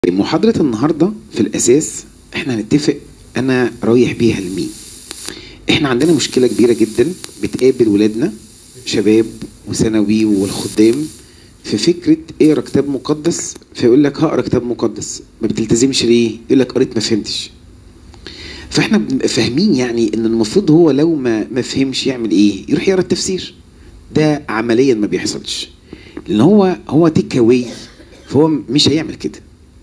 محاضرة النهاردة في الأساس احنا هنتفق أنا رايح بيها لمين احنا عندنا مشكلة كبيرة جدا بتقابل ولادنا شباب وثانوي والخدام في فكرة اقرا كتاب مقدس فيقول لك هقرا كتاب مقدس ما بتلتزمش ليه؟ يقول لك قريت ما فهمتش فاحنا بنبقى فاهمين يعني ان المفروض هو لو ما ما فهمش يعمل ايه؟ يروح يقرا التفسير ده عمليا ما بيحصلش لان هو هو تيك اواي فهو مش هيعمل كده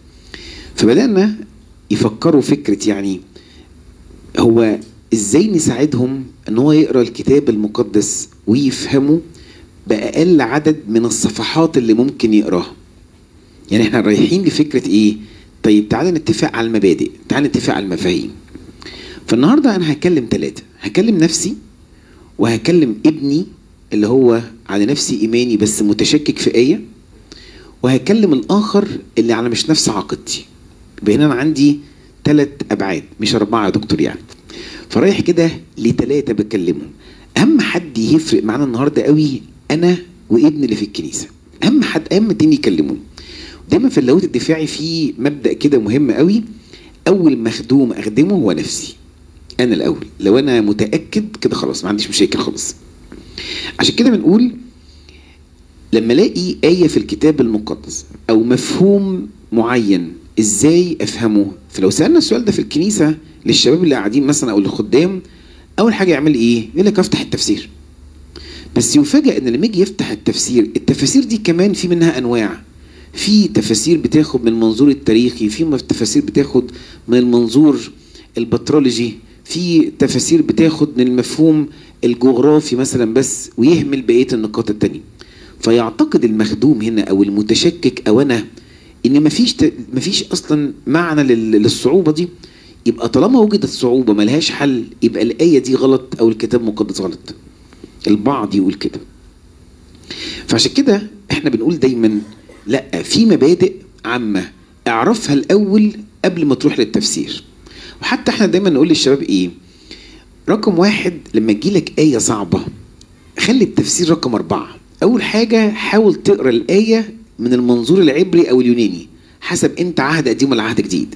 فبدأنا يفكروا فكرة يعني هو ازاي نساعدهم ان هو يقرا الكتاب المقدس ويفهمه بأقل عدد من الصفحات اللي ممكن يقراها يعني احنا رايحين لفكرة ايه طيب تعالى نتفق على المبادئ تعالى نتفق على المفاهيم فالنهاردة انا هكلم ثلاثة هكلم نفسي وهكلم ابني اللي هو على نفسي ايماني بس متشكك في ايه وهكلم الاخر اللي على مش نفس عقيدتي بين انا عندي ثلاث ابعاد مش اربعه يا دكتور يعني فرايح كده لثلاثه بكلمهم اهم حد يفرق معانا النهارده قوي انا وابني اللي في الكنيسه اهم حد اهم اتنين يكلموني دايما في اللاهوت الدفاعي في مبدا كده مهم قوي اول مخدوم اخدمه هو نفسي انا الاول لو انا متاكد كده خلاص ما عنديش مشاكل خالص عشان كده بنقول لما الاقي ايه في الكتاب المقدس او مفهوم معين ازاي افهمه فلو سالنا السؤال ده في الكنيسه للشباب اللي قاعدين مثلا او للخدام اول حاجه يعمل ايه يقول لك افتح التفسير بس يفاجئ ان لما يجي يفتح التفسير التفاسير دي كمان في منها انواع في تفاسير بتاخد من المنظور التاريخي في تفاسير بتاخد من المنظور البترولوجي في تفاسير بتاخد من المفهوم الجغرافي مثلا بس ويهمل بقيه النقاط التانية فيعتقد المخدوم هنا او المتشكك او انا ان مفيش ت... مفيش اصلا معنى لل... للصعوبه دي يبقى طالما وجدت صعوبه ملهاش حل يبقى الايه دي غلط او الكتاب المقدس غلط البعض يقول كده فعشان كده احنا بنقول دايما لا في مبادئ عامه اعرفها الاول قبل ما تروح للتفسير وحتى احنا دايما نقول للشباب ايه رقم واحد لما تجيلك آية صعبة خلي التفسير رقم أربعة أول حاجة حاول تقرأ الآية من المنظور العبري أو اليوناني حسب أنت عهد قديم ولا عهد جديد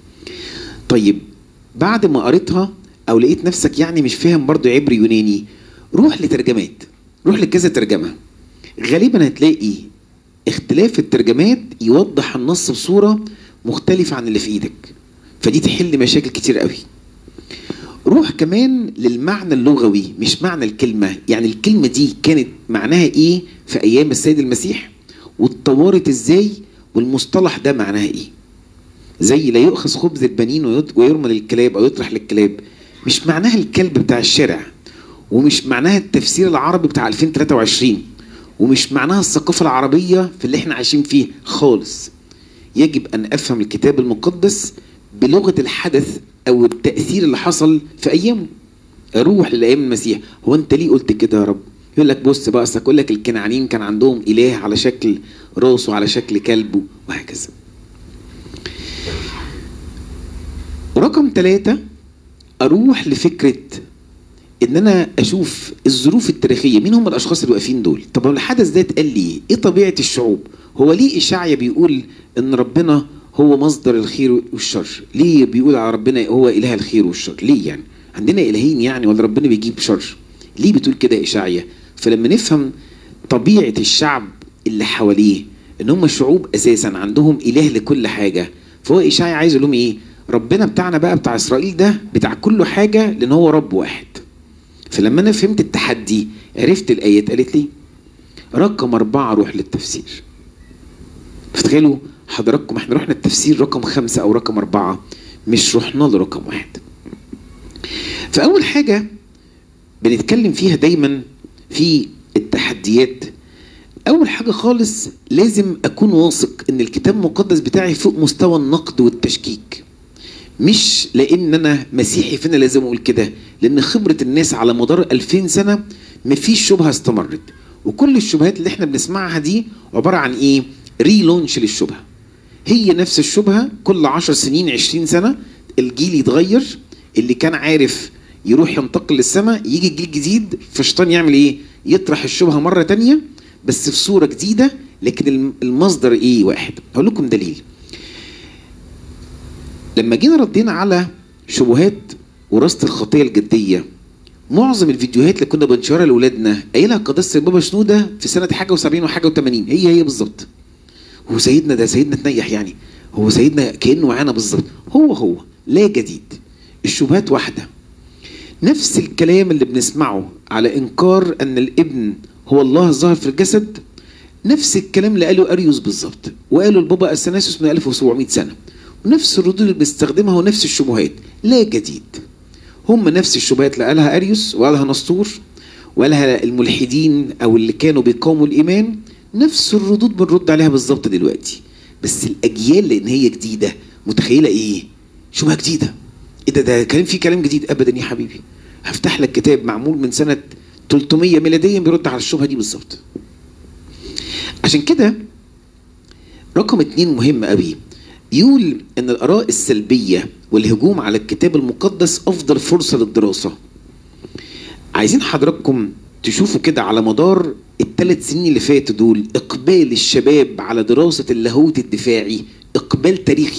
طيب بعد ما قريتها أو لقيت نفسك يعني مش فاهم برضو عبري يوناني روح لترجمات روح لكذا ترجمة غالبا هتلاقي اختلاف الترجمات يوضح النص بصورة مختلفة عن اللي في ايدك فدي تحل مشاكل كتير قوي روح كمان للمعنى اللغوي مش معنى الكلمة يعني الكلمة دي كانت معناها ايه في ايام السيد المسيح واتطورت ازاي والمصطلح ده معناها ايه زي لا يؤخذ خبز البنين ويرمى للكلاب او يطرح للكلاب مش معناها الكلب بتاع الشارع ومش معناها التفسير العربي بتاع 2023 ومش معناها الثقافة العربية في اللي احنا عايشين فيه خالص يجب ان افهم الكتاب المقدس بلغة الحدث او التاثير اللي حصل في ايامه روح لايام المسيح هو انت ليه قلت كده يا رب يقول لك بص بقى اصل اقول لك الكنعانيين كان عندهم اله على شكل راس وعلى شكل كلب وهكذا ورقم ثلاثة اروح لفكرة ان انا اشوف الظروف التاريخيه مين هم الاشخاص اللي واقفين دول طب الحدث ده اتقال لي ايه طبيعه الشعوب هو ليه اشعيا بيقول ان ربنا هو مصدر الخير والشر ليه بيقول على ربنا هو اله الخير والشر ليه يعني عندنا الهين يعني ولا ربنا بيجيب شر ليه بتقول كده اشعيا فلما نفهم طبيعه الشعب اللي حواليه ان هم شعوب اساسا عندهم اله لكل حاجه فهو اشعيا عايز يقول لهم ايه ربنا بتاعنا بقى بتاع اسرائيل ده بتاع كل حاجه لان هو رب واحد فلما انا فهمت التحدي عرفت الايات قالت لي رقم أربعة روح للتفسير فتخيلوا حضراتكم احنا رحنا التفسير رقم خمسة أو رقم أربعة مش رحنا له رقم واحد فأول حاجة بنتكلم فيها دايما في التحديات أول حاجة خالص لازم أكون واثق إن الكتاب المقدس بتاعي فوق مستوى النقد والتشكيك مش لأن أنا مسيحي فأنا لازم أقول كده لأن خبرة الناس على مدار 2000 سنة مفيش شبهة استمرت وكل الشبهات اللي احنا بنسمعها دي عبارة عن إيه؟ ريلونش للشبهة هي نفس الشبهة كل عشر سنين عشرين سنة الجيل يتغير اللي كان عارف يروح ينتقل للسماء يجي الجيل جديد فالشيطان يعمل ايه يطرح الشبهة مرة تانية بس في صورة جديدة لكن المصدر ايه واحد هقول لكم دليل لما جينا ردينا على شبهات وراثه الخطيه الجديه معظم الفيديوهات اللي كنا بنشرها لاولادنا قايلها قداسه البابا شنوده في سنه حاجه و70 وحاجه و80 هي هي بالظبط هو سيدنا ده سيدنا تنيح يعني هو سيدنا كانه معانا بالظبط هو هو لا جديد الشبهات واحده نفس الكلام اللي بنسمعه على انكار ان الابن هو الله الظاهر في الجسد نفس الكلام اللي قاله اريوس بالظبط وقاله البابا اثناسيوس من 1700 سنه ونفس الردود اللي بنستخدمها ونفس الشبهات لا جديد هم نفس الشبهات اللي قالها اريوس وقالها نسطور وقالها الملحدين او اللي كانوا بيقاوموا الايمان نفس الردود بنرد عليها بالظبط دلوقتي بس الاجيال لان هي جديده متخيله ايه شبهه جديده ايه ده ده كلام فيه كلام جديد ابدا يا حبيبي هفتح لك كتاب معمول من سنه 300 ميلاديا بيرد على الشبهه دي بالظبط عشان كده رقم اتنين مهم قوي يقول ان الاراء السلبيه والهجوم على الكتاب المقدس افضل فرصه للدراسه عايزين حضراتكم تشوفوا كده على مدار الثلاث سنين اللي فاتوا دول اقبال الشباب على دراسه اللاهوت الدفاعي اقبال تاريخي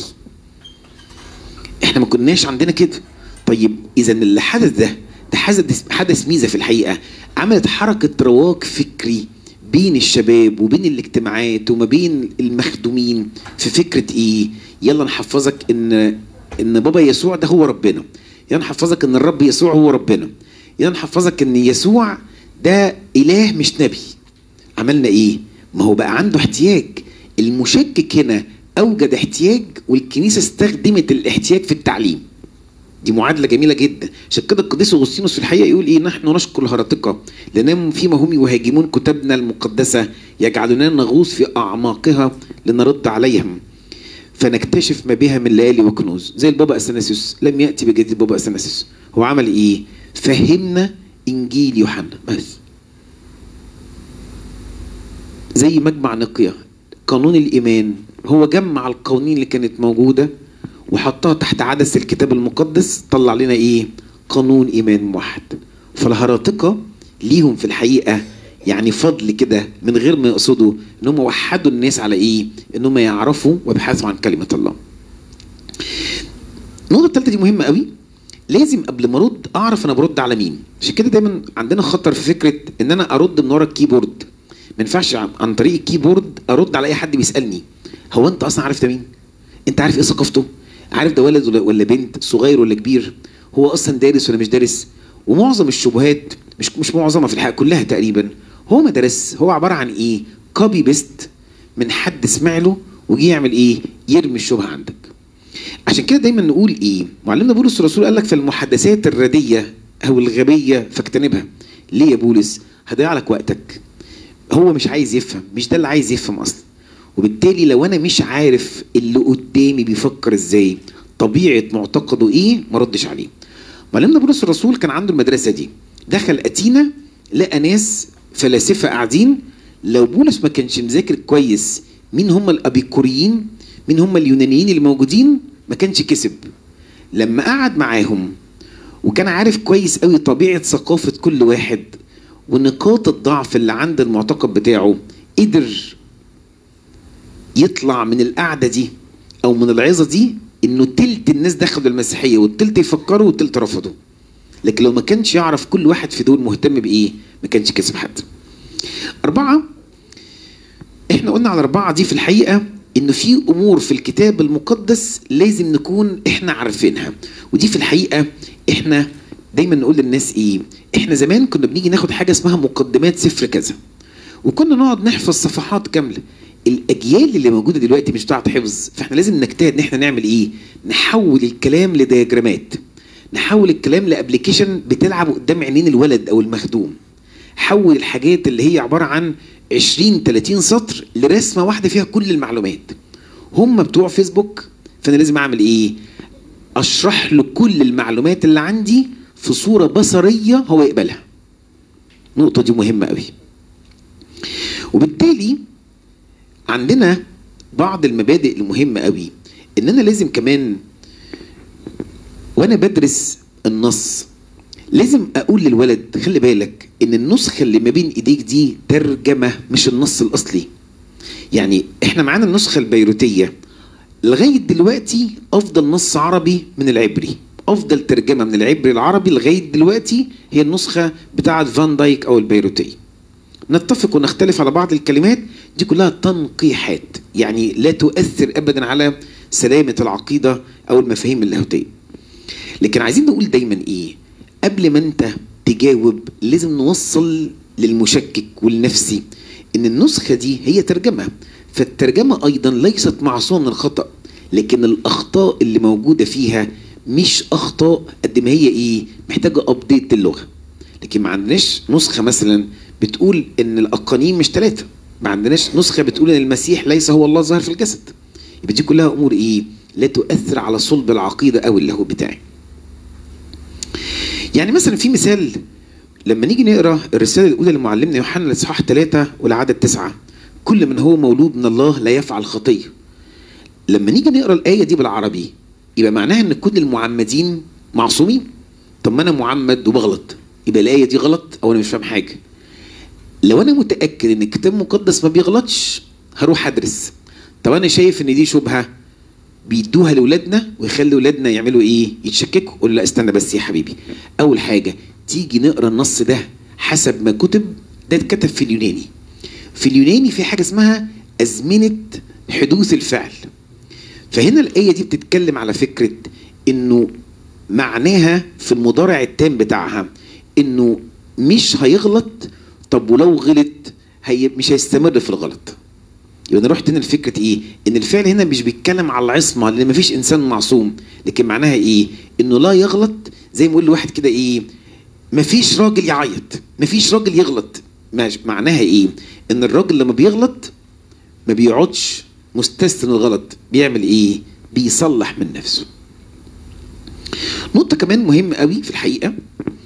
احنا ما كناش عندنا كده طيب اذا اللي حدث ده ده حدث حدث ميزه في الحقيقه عملت حركه رواق فكري بين الشباب وبين الاجتماعات وما بين المخدومين في فكره ايه يلا نحفظك ان ان بابا يسوع ده هو ربنا يلا نحفظك ان الرب يسوع هو ربنا يلا نحفظك ان يسوع ده اله مش نبي عملنا ايه ما هو بقى عنده احتياج المشكك هنا اوجد احتياج والكنيسه استخدمت الاحتياج في التعليم دي معادله جميله جدا عشان كده القديس اغسطينوس في الحقيقه يقول ايه نحن نشكر الهرطقه لانهم فيما هم يهاجمون كتبنا المقدسه يجعلنا نغوص في اعماقها لنرد عليهم فنكتشف ما بها من ليالي وكنوز زي البابا اثناسيوس لم ياتي بجديد البابا اثناسيوس هو عمل ايه فهمنا انجيل يوحنا بس زي مجمع نقيه قانون الايمان هو جمع القوانين اللي كانت موجوده وحطها تحت عدسه الكتاب المقدس طلع لنا ايه قانون ايمان موحد فالهراطقه ليهم في الحقيقه يعني فضل كده من غير ما يقصدوا ان هم وحدوا الناس على ايه ان هم يعرفوا ويبحثوا عن كلمه الله النقطه الثالثه دي مهمه قوي لازم قبل ما ارد اعرف انا برد على مين عشان كده دايما عندنا خطر في فكره ان انا ارد من ورا الكيبورد ما ينفعش عن طريق الكيبورد ارد على اي حد بيسالني هو انت اصلا عارف ده مين انت عارف ايه ثقافته عارف ده ولد ولا بنت صغير ولا كبير هو اصلا دارس ولا مش دارس ومعظم الشبهات مش مش معظمها في الحقيقه كلها تقريبا هو ما درس هو عباره عن ايه كوبي بيست من حد سمع له وجي يعمل ايه يرمي الشبهه عندك عشان كده دايما نقول ايه معلمنا بولس الرسول قال لك في المحادثات الرديه او الغبيه فاجتنبها ليه يا بولس هضيع لك وقتك هو مش عايز يفهم مش ده اللي عايز يفهم اصلا وبالتالي لو انا مش عارف اللي قدامي بيفكر ازاي طبيعه معتقده ايه ما ردش عليه معلمنا بولس الرسول كان عنده المدرسه دي دخل اتينا لقى ناس فلاسفه قاعدين لو بولس ما كانش مذاكر كويس مين هم الابيكوريين مين هم اليونانيين اللي موجودين ما كانش كسب لما قعد معاهم وكان عارف كويس قوي طبيعه ثقافه كل واحد ونقاط الضعف اللي عند المعتقد بتاعه قدر يطلع من القعده دي او من العظه دي انه تلت الناس دخلوا المسيحيه والتلت يفكروا والتلت رفضوا لكن لو ما كانش يعرف كل واحد في دول مهتم بايه ما كانش كسب حد أربعة احنا قلنا على أربعة دي في الحقيقة إن في أمور في الكتاب المقدس لازم نكون احنا عارفينها ودي في الحقيقة احنا دايما نقول للناس ايه احنا زمان كنا بنيجي ناخد حاجة اسمها مقدمات سفر كذا وكنا نقعد نحفظ صفحات كاملة الاجيال اللي موجوده دلوقتي مش بتاعت حفظ فاحنا لازم نجتهد ان احنا نعمل ايه نحول الكلام لدياجرامات نحول الكلام لابلكيشن بتلعب قدام عينين الولد او المخدوم حول الحاجات اللي هي عباره عن 20 30 سطر لرسمه واحده فيها كل المعلومات هم بتوع فيسبوك فانا لازم اعمل ايه اشرح له كل المعلومات اللي عندي في صوره بصريه هو يقبلها النقطه دي مهمه قوي وبالتالي عندنا بعض المبادئ المهمه قوي ان انا لازم كمان وانا بدرس النص لازم اقول للولد خلي بالك ان النسخه اللي ما بين ايديك دي ترجمه مش النص الاصلي يعني احنا معانا النسخه البيروتيه لغايه دلوقتي افضل نص عربي من العبري افضل ترجمه من العبري العربي لغايه دلوقتي هي النسخه بتاعه فان دايك او البيروتيه نتفق ونختلف على بعض الكلمات دي كلها تنقيحات يعني لا تؤثر ابدا على سلامه العقيده او المفاهيم اللاهوتيه لكن عايزين نقول دايما ايه قبل ما انت تجاوب لازم نوصل للمشكك والنفسي ان النسخه دي هي ترجمه فالترجمه ايضا ليست معصومه من الخطا لكن الاخطاء اللي موجوده فيها مش اخطاء قد ما هي ايه محتاجه ابديت اللغه لكن ما عندناش نسخه مثلا بتقول ان الاقانيم مش ثلاثه ما عندناش نسخه بتقول ان المسيح ليس هو الله ظاهر في الجسد يبقى دي كلها امور ايه لا تؤثر على صلب العقيده او اللاهوت بتاعي يعني مثلا في مثال لما نيجي نقرا الرساله الاولى لمعلمنا يوحنا الاصحاح 3 والعدد 9 كل من هو مولود من الله لا يفعل خطيه لما نيجي نقرا الايه دي بالعربي يبقى معناها ان كل المعمدين معصومين طب ما انا معمد وبغلط يبقى الايه دي غلط او انا مش فاهم حاجه لو انا متاكد ان الكتاب المقدس ما بيغلطش هروح ادرس طب انا شايف ان دي شبهه بيدوها لاولادنا ويخلي اولادنا يعملوا ايه يتشككوا قول لا استنى بس يا حبيبي اول حاجه تيجي نقرا النص ده حسب ما كتب ده اتكتب في اليوناني في اليوناني في حاجه اسمها ازمنه حدوث الفعل فهنا الايه دي بتتكلم على فكره انه معناها في المضارع التام بتاعها انه مش هيغلط طب ولو غلط هي مش هيستمر في الغلط يبقى انا رحت هنا لفكره ايه؟ ان الفعل هنا مش بيتكلم على العصمه لان مفيش انسان معصوم، لكن معناها ايه؟ انه لا يغلط زي ما يقول لواحد كده ايه؟ مفيش راجل يعيط، مفيش راجل يغلط، معناها ايه؟ ان الراجل لما بيغلط ما بيقعدش مستسلم الغلط، بيعمل ايه؟ بيصلح من نفسه. نقطة كمان مهمة قوي في الحقيقة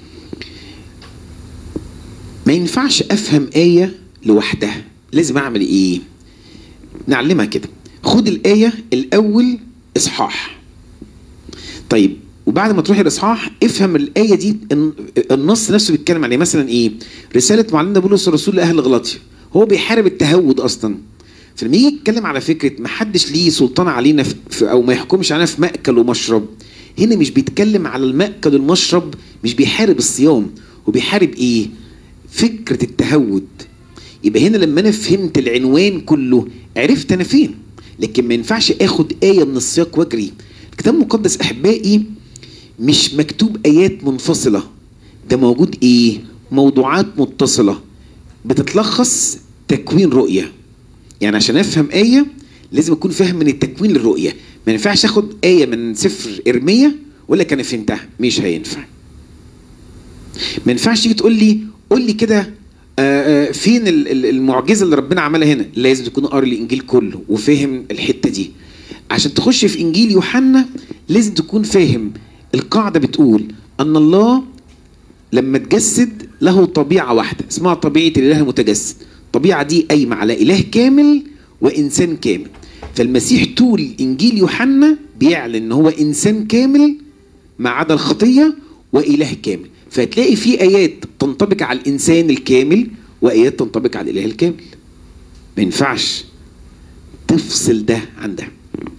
ما ينفعش افهم آية لوحدها، لازم اعمل ايه؟ نعلمها كده خد الآية الأول إصحاح طيب وبعد ما تروح الاصحاح افهم الايه دي النص نفسه بيتكلم عن ايه مثلا ايه رساله معلمنا بولس الرسول لاهل غلاطيا هو بيحارب التهود اصلا فلما يجي يتكلم على فكره ما حدش ليه سلطان علينا في او ما يحكمش علينا في ماكل ومشرب هنا مش بيتكلم على المأكل والمشرب مش بيحارب الصيام وبيحارب ايه فكره التهود يبقى هنا لما انا فهمت العنوان كله عرفت انا فين لكن ما ينفعش اخد ايه من السياق واجري الكتاب المقدس احبائي مش مكتوب ايات منفصله ده موجود ايه موضوعات متصله بتتلخص تكوين رؤيه يعني عشان افهم ايه لازم اكون فاهم من التكوين للرؤيه ما ينفعش اخد ايه من سفر ارميا ولا كان فهمتها مش هينفع ما ينفعش تيجي تقول لي قول لي كده فين المعجزه اللي ربنا عملها هنا لازم تكون قاري الانجيل كله وفاهم الحته دي عشان تخش في انجيل يوحنا لازم تكون فاهم القاعده بتقول ان الله لما تجسد له طبيعه واحده اسمها طبيعه الاله المتجسد الطبيعه دي قايمه على اله كامل وانسان كامل فالمسيح طول انجيل يوحنا بيعلن ان هو انسان كامل ما عدا الخطيه واله كامل فهتلاقي في ايات تنطبق على الانسان الكامل وايات تنطبق على الاله الكامل ما ينفعش تفصل ده عن ده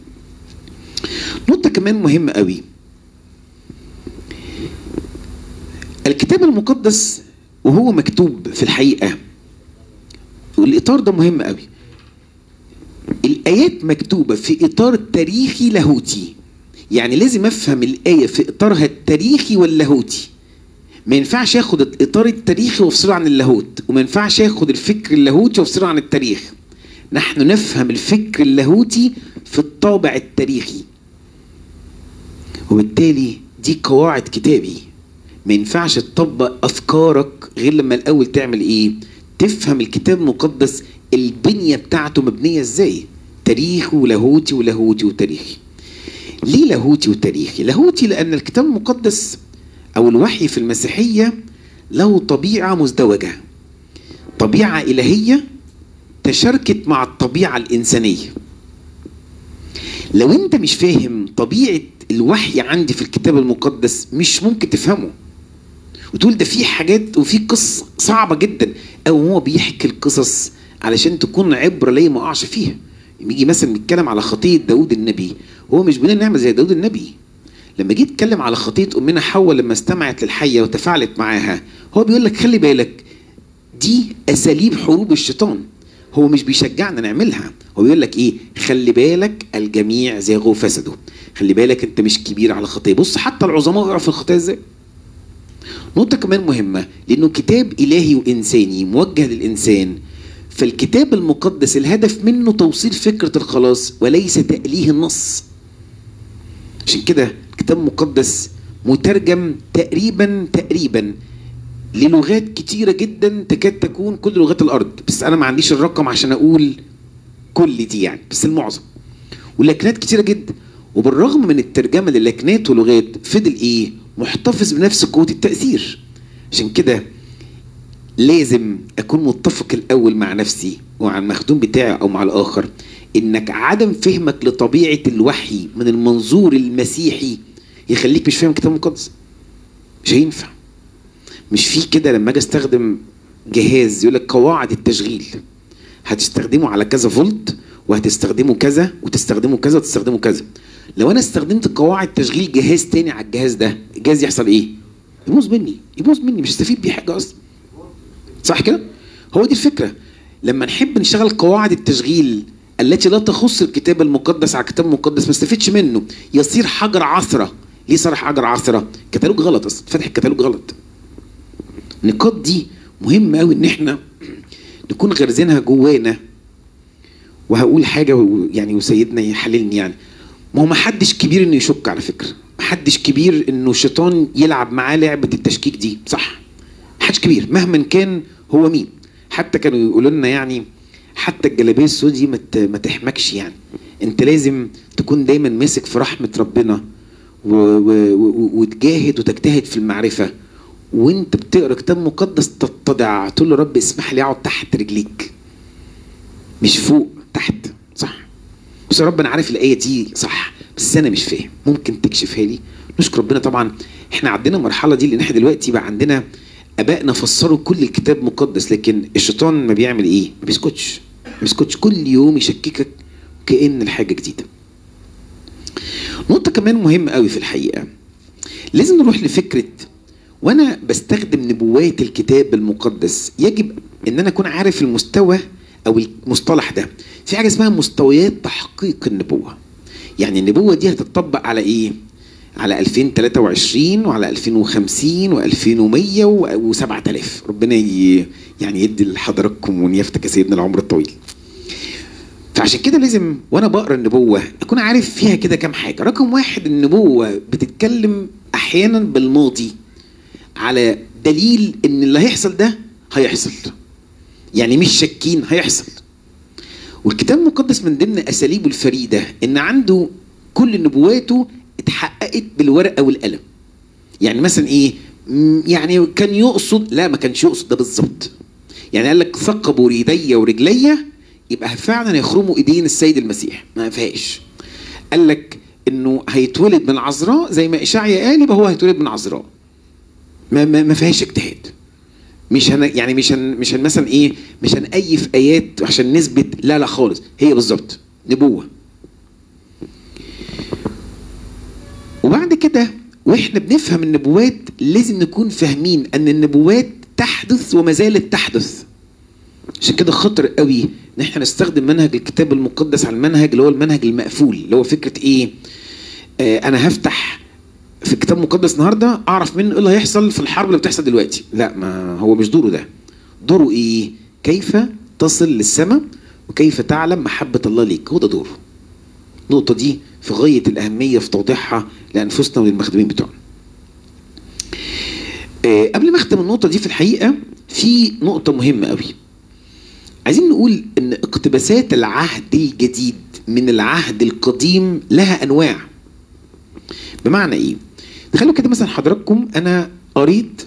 نقطة كمان مهمة قوي الكتاب المقدس وهو مكتوب في الحقيقة والإطار ده مهم قوي الآيات مكتوبة في إطار تاريخي لاهوتي يعني لازم أفهم الآية في إطارها التاريخي واللاهوتي ما ينفعش اخد الاطار التاريخي وافصله عن اللاهوت وما ينفعش اخد الفكر اللاهوتي وافصله عن التاريخ نحن نفهم الفكر اللاهوتي في الطابع التاريخي وبالتالي دي قواعد كتابي ما ينفعش تطبق افكارك غير لما الاول تعمل ايه تفهم الكتاب المقدس البنيه بتاعته مبنيه ازاي تاريخي ولاهوتي ولاهوتي وتاريخي ليه لاهوتي وتاريخي لاهوتي لان الكتاب المقدس او الوحي في المسيحيه له طبيعه مزدوجه طبيعه الهيه تشاركت مع الطبيعه الانسانيه لو انت مش فاهم طبيعه الوحي عندي في الكتاب المقدس مش ممكن تفهمه وتقول ده في حاجات وفي قصص صعبه جدا او هو بيحكي القصص علشان تكون عبره ليا ما اقعش فيها يجي مثلا بيتكلم على خطيه داود النبي هو مش بيقول نعمل زي داود النبي لما جيت اتكلم على خطيه امنا حواء لما استمعت للحيه وتفاعلت معاها هو بيقول لك خلي بالك دي اساليب حروب الشيطان هو مش بيشجعنا نعملها هو بيقول لك ايه خلي بالك الجميع زاغوا وفسدوا خلي بالك انت مش كبير على خطيه بص حتى العظماء وقعوا في الخطيه ازاي نقطه كمان مهمه لانه كتاب الهي وانساني موجه للانسان فالكتاب المقدس الهدف منه توصيل فكره الخلاص وليس تأليه النص عشان كده الكتاب المقدس مترجم تقريبا تقريبا للغات كتيرة جدا تكاد تكون كل لغات الأرض بس أنا ما عنديش الرقم عشان أقول كل دي يعني بس المعظم ولكنات كتيرة جدا وبالرغم من الترجمة للكنات ولغات فضل إيه محتفظ بنفس قوة التأثير عشان كده لازم أكون متفق الأول مع نفسي ومع المخدوم بتاعي أو مع الآخر إنك عدم فهمك لطبيعة الوحي من المنظور المسيحي يخليك مش فاهم الكتاب المقدس مش هينفع مش في كده لما اجي استخدم جهاز يقول لك قواعد التشغيل هتستخدمه على كذا فولت وهتستخدمه كذا وتستخدمه كذا وتستخدمه كذا لو انا استخدمت قواعد تشغيل جهاز تاني على الجهاز ده الجهاز يحصل ايه يبوظ مني يبوظ مني مش هستفيد بيه حاجه اصلا صح كده هو دي الفكره لما نحب نشغل قواعد التشغيل التي لا تخص الكتاب المقدس على الكتاب المقدس ما استفدش منه يصير حجر عثره ليه صار حجر عثره كتالوج غلط اصلا فتح الكتالوج غلط النقاط دي مهمة قوي ان احنا نكون غرزينها جوانا وهقول حاجة يعني وسيدنا يحللني يعني ما هو ما حدش كبير انه يشك على فكرة ما حدش كبير انه الشيطان يلعب معاه لعبة التشكيك دي صح ما حدش كبير مهما كان هو مين حتى كانوا يقولوا لنا يعني حتى الجلابيه السود دي ما تحمكش يعني انت لازم تكون دايما ماسك في رحمه ربنا و... و... و... وتجاهد وتجتهد في المعرفه وانت بتقرا كتاب مقدس تتضع تقول له رب اسمح لي اقعد تحت رجليك مش فوق تحت صح بس يا رب انا عارف الايه دي صح بس انا مش فاهم ممكن تكشفها لي نشكر ربنا طبعا احنا عدينا المرحله دي لان احنا دلوقتي بقى عندنا ابائنا فسروا كل الكتاب مقدس لكن الشيطان ما بيعمل ايه ما بيسكتش ما بيسكتش كل يوم يشككك كان الحاجه جديده نقطه كمان مهمه قوي في الحقيقه لازم نروح لفكره وانا بستخدم نبوات الكتاب المقدس يجب ان انا اكون عارف المستوى او المصطلح ده في حاجه اسمها مستويات تحقيق النبوه يعني النبوه دي هتطبق على ايه على 2023 وعلى 2050 و2100 و7000 ربنا يعني يدي لحضراتكم ونيفتك يا سيدنا العمر الطويل فعشان كده لازم وانا بقرا النبوه اكون عارف فيها كده كام حاجه رقم واحد النبوه بتتكلم احيانا بالماضي على دليل ان اللي هيحصل ده هيحصل يعني مش شاكين هيحصل والكتاب المقدس من ضمن اساليبه الفريده ان عنده كل نبواته اتحققت بالورقه والقلم يعني مثلا ايه يعني كان يقصد لا ما كانش يقصد ده بالظبط يعني قال لك ثقبوا يدي ورجلي يبقى فعلا يخرموا ايدين السيد المسيح ما فيهاش قال لك انه هيتولد من عذراء زي ما اشعيا قال يبقى هو هيتولد من عذراء ما ما, ما فيهاش اجتهاد مش هن يعني مش هن مش هن مثلا ايه مش هنأيف ايات عشان نثبت لا لا خالص هي بالظبط نبوه وبعد كده واحنا بنفهم النبوات لازم نكون فاهمين ان النبوات تحدث وما زالت تحدث عشان كده خطر قوي ان احنا نستخدم منهج الكتاب المقدس على المنهج اللي هو المنهج المقفول اللي هو فكره ايه آه انا هفتح في الكتاب المقدس النهارده اعرف منه ايه اللي هيحصل في الحرب اللي بتحصل دلوقتي لا ما هو مش دوره ده دوره ايه كيف تصل للسماء وكيف تعلم محبه الله ليك هو ده دوره النقطه دي في غايه الاهميه في توضيحها لانفسنا وللمخدومين بتوعنا آه قبل ما اختم النقطه دي في الحقيقه في نقطه مهمه قوي عايزين نقول ان اقتباسات العهد الجديد من العهد القديم لها انواع بمعنى ايه تخيلوا كده مثلا حضراتكم انا قريت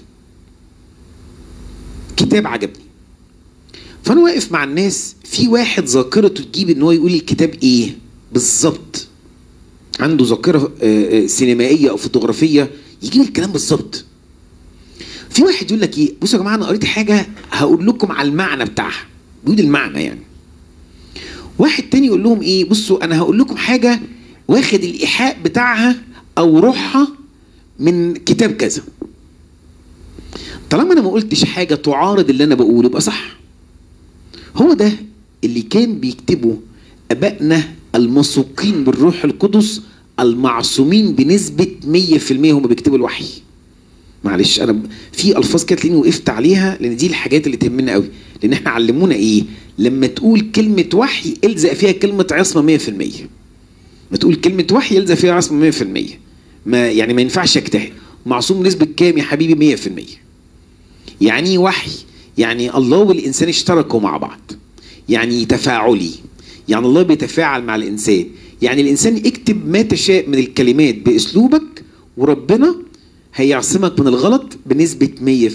كتاب عجبني فانا واقف مع الناس في واحد ذاكرته تجيب ان هو يقول الكتاب ايه بالظبط عنده ذاكره سينمائيه او فوتوغرافيه يجيب الكلام بالظبط في واحد يقول لك ايه بصوا يا جماعه انا قريت حاجه هقول لكم على المعنى بتاعها بيقول المعنى يعني واحد تاني يقول لهم ايه بصوا انا هقول لكم حاجه واخد الايحاء بتاعها او روحها من كتاب كذا طالما انا ما قلتش حاجه تعارض اللي انا بقوله يبقى صح هو ده اللي كان بيكتبه ابائنا الموثوقين بالروح القدس المعصومين بنسبه 100% هم بيكتبوا الوحي معلش انا ب- في الفاظ كده تلاقيني وقفت عليها لان دي الحاجات اللي تهمنا قوي لان احنا علمونا ايه لما تقول كلمه وحي الزق فيها كلمه عصمه 100% ما تقول كلمه وحي يلزق فيها عصمه 100% ما يعني ما ينفعش اجتهد معصوم نسبه كام يا حبيبي 100% يعني ايه وحي يعني الله والانسان اشتركوا مع بعض يعني تفاعلي يعني الله بيتفاعل مع الانسان يعني الانسان اكتب ما تشاء من الكلمات باسلوبك وربنا هيعصمك من الغلط بنسبة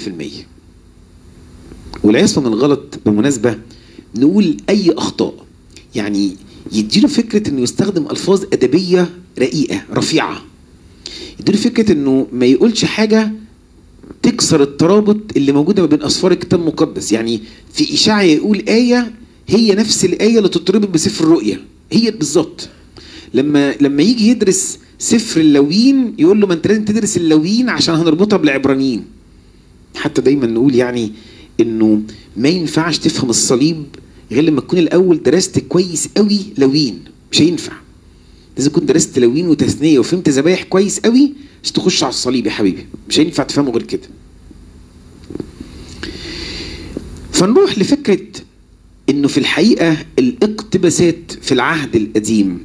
100% والعصمة من الغلط بالمناسبة نقول أي أخطاء يعني يديله فكرة إنه يستخدم ألفاظ أدبية رقيقة رفيعة يديله فكرة إنه ما يقولش حاجة تكسر الترابط اللي موجودة ما بين أسفار الكتاب المقدس يعني في إشاعة يقول آية هي نفس الآية اللي تتربط بسفر الرؤيا هي بالظبط لما لما يجي يدرس سفر اللويين يقول له ما انت لازم تدرس اللويين عشان هنربطها بالعبرانيين حتى دايما نقول يعني انه ما ينفعش تفهم الصليب غير لما تكون الاول درست كويس قوي لويين مش هينفع لازم تكون درست لويين وتثنيه وفهمت ذبايح كويس قوي عشان تخش على الصليب يا حبيبي مش هينفع تفهمه غير كده فنروح لفكره انه في الحقيقه الاقتباسات في العهد القديم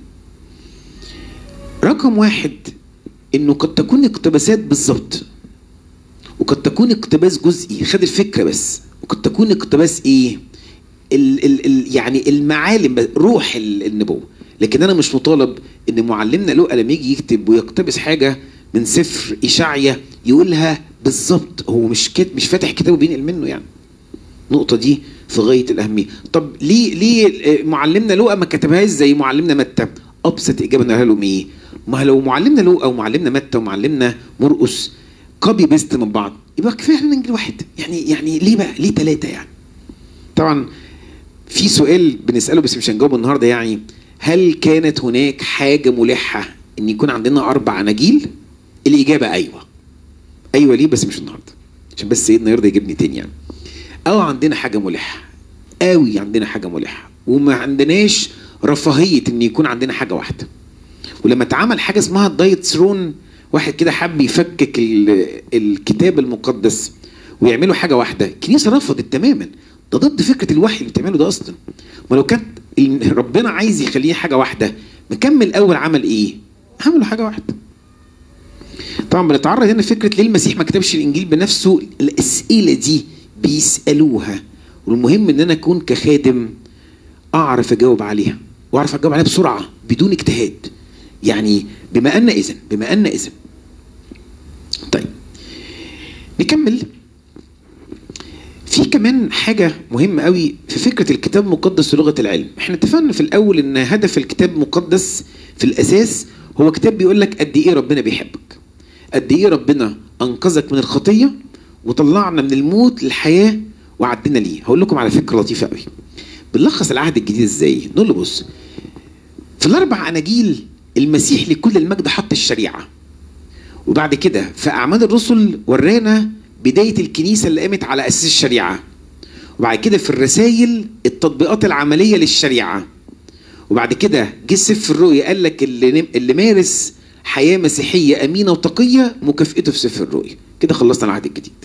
رقم واحد انه قد تكون اقتباسات بالظبط وقد تكون اقتباس جزئي خد الفكره بس وقد تكون اقتباس ايه ال ال ال يعني المعالم بس- روح ال- النبوه لكن انا مش مطالب ان معلمنا لوقا لما يجي يكتب ويقتبس حاجه من سفر اشعيا يقولها بالظبط هو مش كت مش فاتح كتابه بينقل منه يعني النقطة دي في غاية الأهمية. طب ليه ليه معلمنا لوقا ما كتبهاش زي معلمنا متى؟ أبسط إجابة نقولها لهم إيه؟ ما لو معلمنا لوقا ومعلمنا متى ومعلمنا مرقس كوبي بيست من بعض يبقى كفاية إحنا ننجل واحد يعني يعني ليه بقى؟ ليه ثلاثة يعني؟ طبعا في سؤال بنسأله بس مش هنجاوبه النهارده يعني هل كانت هناك حاجة ملحة إن يكون عندنا أربع أناجيل؟ الإجابة أيوه. أيوه ليه بس مش النهارده. عشان بس سيدنا يرضى يجيبني تاني يعني. او عندنا حاجه ملحه قوي عندنا حاجه ملحه وما عندناش رفاهيه ان يكون عندنا حاجه واحده ولما اتعمل حاجه اسمها الدايت ثرون واحد كده حب يفكك ال- الكتاب المقدس ويعملوا حاجه واحده الكنيسه رفضت تماما ده ضد فكره الوحي اللي بتعمله ده اصلا ما لو كانت ال- ربنا عايز يخليه حاجه واحده مكمل اول عمل ايه عملوا حاجه واحده طبعا بنتعرض هنا لفكره ليه المسيح ما كتبش الانجيل بنفسه الاسئله دي بيسالوها والمهم ان انا اكون كخادم اعرف اجاوب عليها واعرف اجاوب عليها بسرعه بدون اجتهاد يعني بما ان اذن بما ان اذن طيب نكمل في كمان حاجة مهمة قوي في فكرة الكتاب المقدس ولغة العلم احنا اتفقنا في الأول ان هدف الكتاب المقدس في الأساس هو كتاب بيقول لك قد ايه ربنا بيحبك قد ايه ربنا أنقذك من الخطية وطلعنا من الموت للحياة وعدنا ليه هقول لكم على فكرة لطيفة قوي بنلخص العهد الجديد ازاي نقول له بص في الأربع أناجيل المسيح لكل المجد حط الشريعة وبعد كده في أعمال الرسل ورانا بداية الكنيسة اللي قامت على أساس الشريعة وبعد كده في الرسائل التطبيقات العملية للشريعة وبعد كده جه سفر الرؤيا قال لك اللي اللي مارس حياة مسيحية أمينة وتقية مكافئته في سفر الرؤيا كده خلصنا العهد الجديد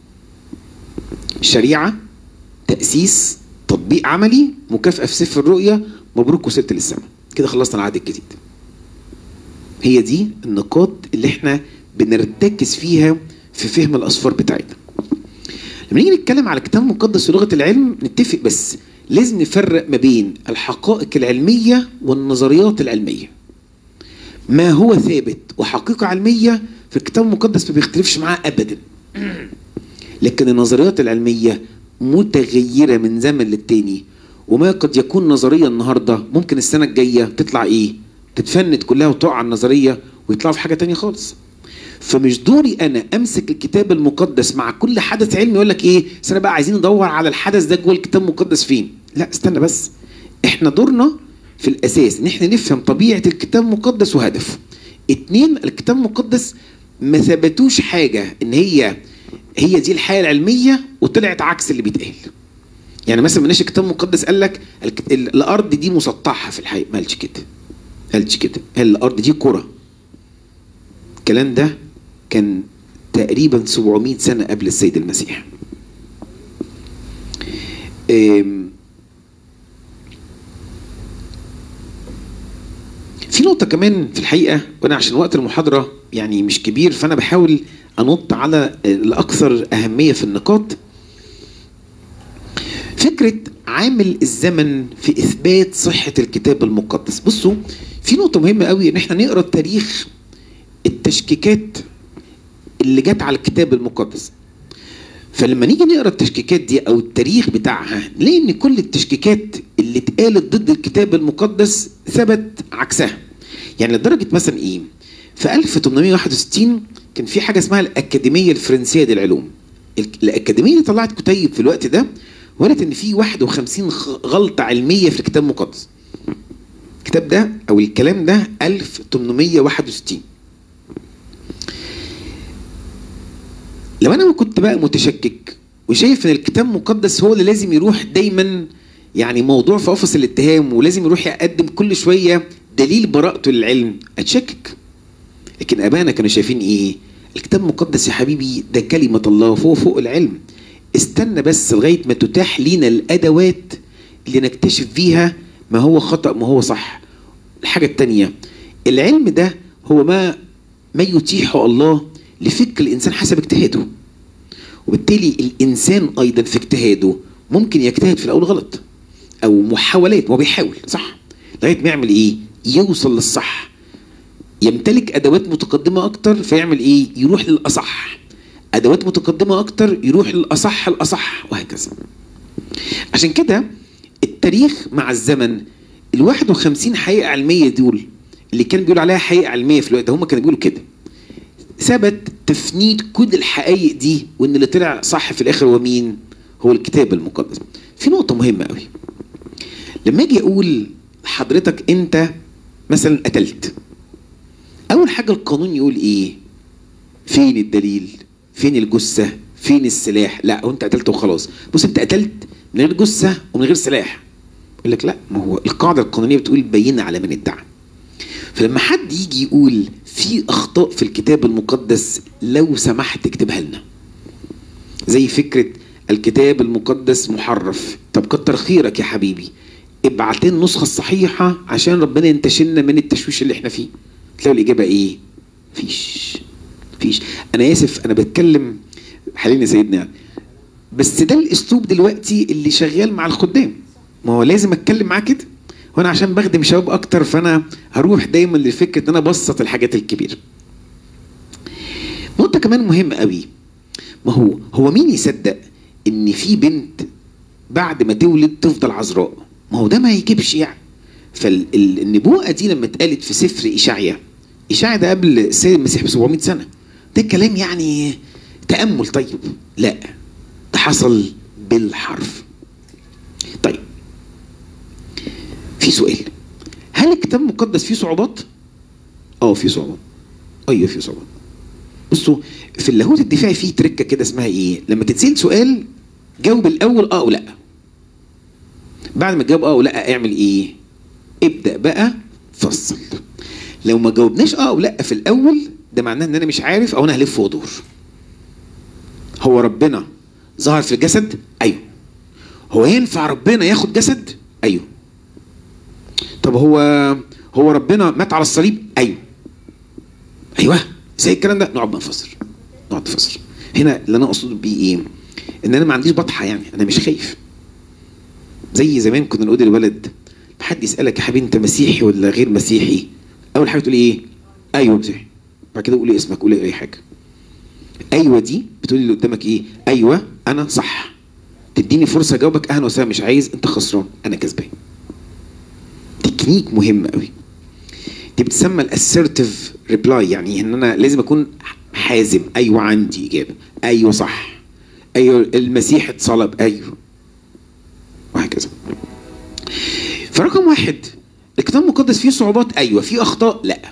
شريعة تأسيس تطبيق عملي مكافأة في سفر الرؤيا مبروك وصلت للسماء كده خلصنا العهد الجديد هي دي النقاط اللي احنا بنرتكز فيها في فهم الاسفار بتاعتنا لما نيجي نتكلم على الكتاب المقدس ولغه العلم نتفق بس لازم نفرق ما بين الحقائق العلميه والنظريات العلميه ما هو ثابت وحقيقه علميه في الكتاب المقدس ما بيختلفش معاه ابدا لكن النظريات العلميه متغيره من زمن للتاني وما قد يكون نظريه النهارده ممكن السنه الجايه تطلع ايه تتفند كلها وتقع على النظريه ويطلعوا في حاجه تانية خالص فمش دوري انا امسك الكتاب المقدس مع كل حدث علمي يقول لك ايه بس انا بقى عايزين ندور على الحدث ده جوه الكتاب المقدس فين لا استنى بس احنا دورنا في الاساس ان احنا نفهم طبيعه الكتاب المقدس وهدفه اتنين الكتاب المقدس ما ثبتوش حاجه ان هي هي دي الحياه العلميه وطلعت عكس اللي بيتقال يعني مثلا مناش الكتاب المقدس قال لك الك- ال- الارض دي مسطحه في الحقيقه ما قالش كده ما قالش كده قال الارض دي كره الكلام ده كان تقريبا 700 سنه قبل السيد المسيح أم، في نقطة كمان في الحقيقة وأنا عشان وقت المحاضرة يعني مش كبير فأنا بحاول أنط على الأكثر أهمية في النقاط فكرة عامل الزمن في إثبات صحة الكتاب المقدس بصوا في نقطة مهمة قوي إن إحنا نقرأ التاريخ التشكيكات اللي جت على الكتاب المقدس فلما نيجي نقرا التشكيكات دي او التاريخ بتاعها نلاقي ان كل التشكيكات اللي اتقالت ضد الكتاب المقدس ثبت عكسها يعني لدرجه مثلا ايه في 1861 كان في حاجه اسمها الاكاديميه الفرنسيه للعلوم ال- الاكاديميه دي طلعت كتيب في الوقت ده وقالت ان في 51 خ- غلطه علميه في الكتاب المقدس الكتاب ده او الكلام ده 1861 لو انا كنت بقى متشكك وشايف ان الكتاب المقدس هو اللي لازم يروح دايما يعني موضوع في قفص الاتهام ولازم يروح يقدم كل شويه دليل براءته للعلم اتشكك لكن ابائنا كانوا شايفين ايه الكتاب المقدس يا حبيبي ده كلمه الله فوق فوق العلم استنى بس لغايه ما تتاح لينا الادوات اللي نكتشف بيها ما هو خطا ما هو صح الحاجه التانيه العلم ده هو ما ما يتيحه الله لفك الانسان حسب اجتهاده وبالتالي الانسان ايضا في اجتهاده ممكن يجتهد في الاول غلط او محاولات ما هو بيحاول صح لغايه ما يعمل ايه يوصل للصح يمتلك ادوات متقدمه اكتر فيعمل ايه يروح للاصح ادوات متقدمه اكتر يروح للاصح الاصح وهكذا عشان كده التاريخ مع الزمن ال 51 حقيقه علميه دول اللي كان بيقول عليها حقيقه علميه في الوقت ده هم كانوا بيقولوا كده ثبت تفنيد كل الحقائق دي وان اللي طلع صح في الاخر هو مين؟ هو الكتاب المقدس. في نقطة مهمة قوي. لما اجي اقول حضرتك انت مثلا قتلت. اول حاجة القانون يقول ايه؟ فين الدليل؟ فين الجثة؟ فين السلاح؟ لا هو انت قتلت وخلاص. بص انت قتلت من غير جثة ومن غير سلاح. يقول لك لا ما هو القاعدة القانونية بتقول بينة على من ادعى. فلما حد يجي يقول في اخطاء في الكتاب المقدس لو سمحت اكتبها لنا زي فكره الكتاب المقدس محرف طب كتر خيرك يا حبيبي ابعت لنا النسخه الصحيحه عشان ربنا ينتشلنا من التشويش اللي احنا فيه تلاقوا الاجابه ايه فيش فيش انا اسف انا بتكلم حاليا يا سيدنا يعني. بس ده الاسلوب دلوقتي اللي شغال مع الخدام ما هو لازم اتكلم معاه كده وانا عشان بخدم شباب اكتر فانا هروح دايما لفكره ان انا ابسط الحاجات الكبيره نقطه كمان مهمه قوي ما هو هو مين يصدق ان في بنت بعد ما تولد تفضل عذراء ما هو ده ما يجيبش يعني فالنبوءه دي لما اتقالت في سفر اشعيا اشعيا ده قبل السيد المسيح ب 700 سنه ده كلام يعني تامل طيب لا ده حصل بالحرف طيب في سؤال هل الكتاب المقدس فيه صعوبات؟ اه فيه صعوبات ايوه فيه صعوبات بصوا في اللاهوت الدفاعي فيه تركه كده اسمها ايه؟ لما تتسال سؤال جاوب الاول اه او لا بعد ما تجاوب اه او لا اعمل ايه؟ ابدا بقى فصل لو ما جاوبناش اه او لا في الاول ده معناه ان انا مش عارف او انا هلف وادور هو ربنا ظهر في الجسد؟ ايوه هو ينفع ربنا ياخد جسد؟ ايوه طب هو هو ربنا مات على الصليب؟ ايوه ايوه زي الكلام ده نقعد نفسر نقعد نفسر هنا اللي انا اقصد بيه ايه؟ ان انا ما عنديش بطحه يعني انا مش خايف زي زمان كنا نقول للولد حد يسالك يا حبيبي انت مسيحي ولا غير مسيحي؟ اول حاجه تقول ايه؟ ايوه مسيحي بعد كده قولي اسمك قولي اي حاجه ايوه دي بتقولي اللي قدامك ايه؟ ايوه انا صح تديني فرصه اجاوبك اهلا وسهلا مش عايز انت خسران انا كسبان تكنيك مهم قوي دي بتسمى الاسيرتيف ريبلاي يعني ان انا لازم اكون حازم ايوه عندي اجابه ايوه صح ايوه المسيح اتصلب ايوه وهكذا فرقم واحد الكتاب المقدس فيه صعوبات ايوه فيه اخطاء لا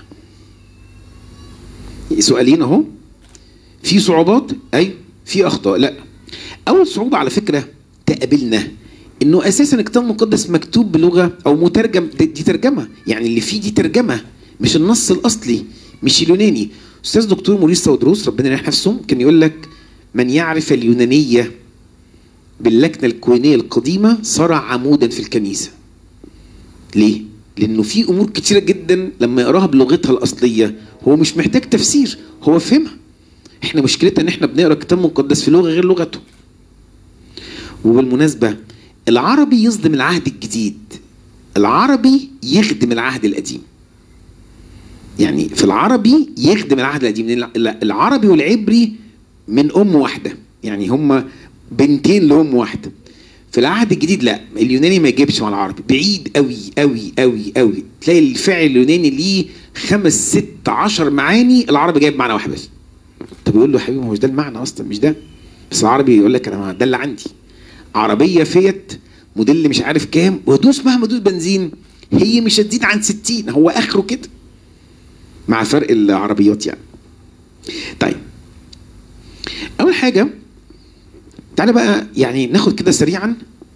سؤالين اهو في صعوبات ايوه في اخطاء لا اول صعوبه على فكره تقابلنا انه اساسا الكتاب المقدس مكتوب بلغه او مترجم دي, دي ترجمه يعني اللي فيه دي ترجمه مش النص الاصلي مش اليوناني استاذ دكتور موريس سودروس ربنا يرحمه نفسه كان يقول لك من يعرف اليونانيه باللكنه الكوينيه القديمه صار عمودا في الكنيسه ليه لانه في امور كتيره جدا لما يقراها بلغتها الاصليه هو مش محتاج تفسير هو فهمها احنا مشكلتنا ان احنا بنقرا الكتاب المقدس في لغه غير لغته وبالمناسبه العربي يصدم العهد الجديد العربي يخدم العهد القديم يعني في العربي يخدم العهد القديم لان العربي والعبري من ام واحده يعني هما بنتين لام واحده في العهد الجديد لا اليوناني ما يجيبش مع العربي بعيد قوي قوي قوي قوي تلاقي الفعل اليوناني ليه خمس ست عشر معاني العربي جايب معنى واحد بس طب يقول له يا حبيبي هو مش ده المعنى اصلا مش ده بس العربي يقول لك انا ده اللي عندي عربيه فيت موديل مش عارف كام وادوس مهما ادوس بنزين هي مش هتزيد عن 60 هو اخره كده مع فرق العربيات يعني طيب اول حاجه تعالى بقى يعني ناخد كده سريعا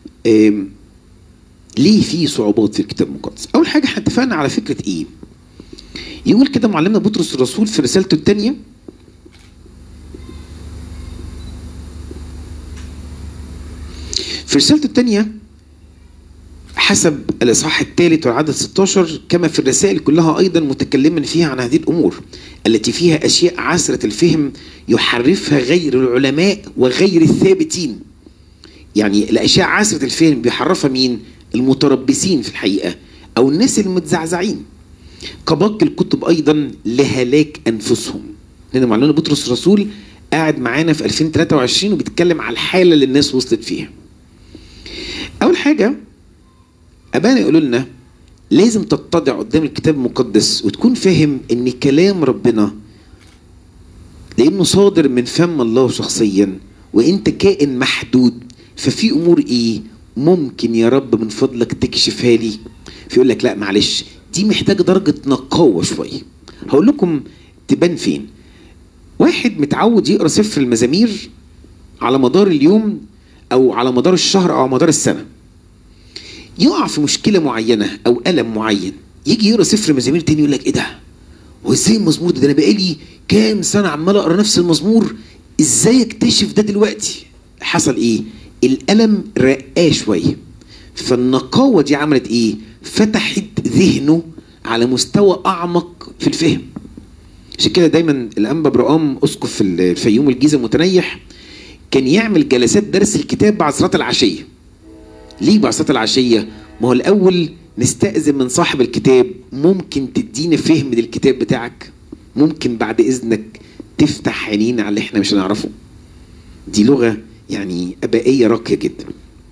ليه في صعوبات في الكتاب المقدس اول حاجه احنا اتفقنا على فكره ايه يقول كده معلمنا بطرس الرسول في رسالته الثانيه في رسالته الثانيه حسب الاصحاح الثالث والعدد 16 كما في الرسائل كلها ايضا متكلما فيها عن هذه الامور التي فيها اشياء عسره الفهم يحرفها غير العلماء وغير الثابتين. يعني الاشياء عسره الفهم بيحرفها مين؟ المتربصين في الحقيقه او الناس المتزعزعين. كباقي الكتب ايضا لهلاك انفسهم. لان معلومه بطرس الرسول قاعد معانا في 2023 وبيتكلم على الحاله اللي الناس وصلت فيها. اول حاجه ابانا يقولوا لنا لازم تتضع قدام الكتاب المقدس وتكون فاهم ان كلام ربنا لانه صادر من فم الله شخصيا وانت كائن محدود ففي امور ايه ممكن يا رب من فضلك تكشفها لي فيقول لك لا معلش دي محتاجه درجه نقاوه شويه هقول لكم تبان فين واحد متعود يقرا سفر المزامير على مدار اليوم او على مدار الشهر او على مدار السنه يقع في مشكله معينه او الم معين يجي يقرا سفر مزامير تاني يقول لك ايه ده هو ازاي المزمور ده, ده انا بقالي كام سنه عمال اقرا نفس المزمور ازاي اكتشف ده دلوقتي حصل ايه الالم رقاه شويه فالنقاوه دي عملت ايه فتحت ذهنه على مستوى اعمق في الفهم عشان كده دايما الانبا برقام اسقف الفيوم الجيزه المتنيح كان يعمل جلسات درس الكتاب بعد صلاه العشيه ليه بعد صلاه العشيه ما هو الاول نستأذن من صاحب الكتاب ممكن تدينا فهم للكتاب بتاعك ممكن بعد اذنك تفتح عينينا على اللي احنا مش هنعرفه دي لغه يعني ابائيه راقيه جدا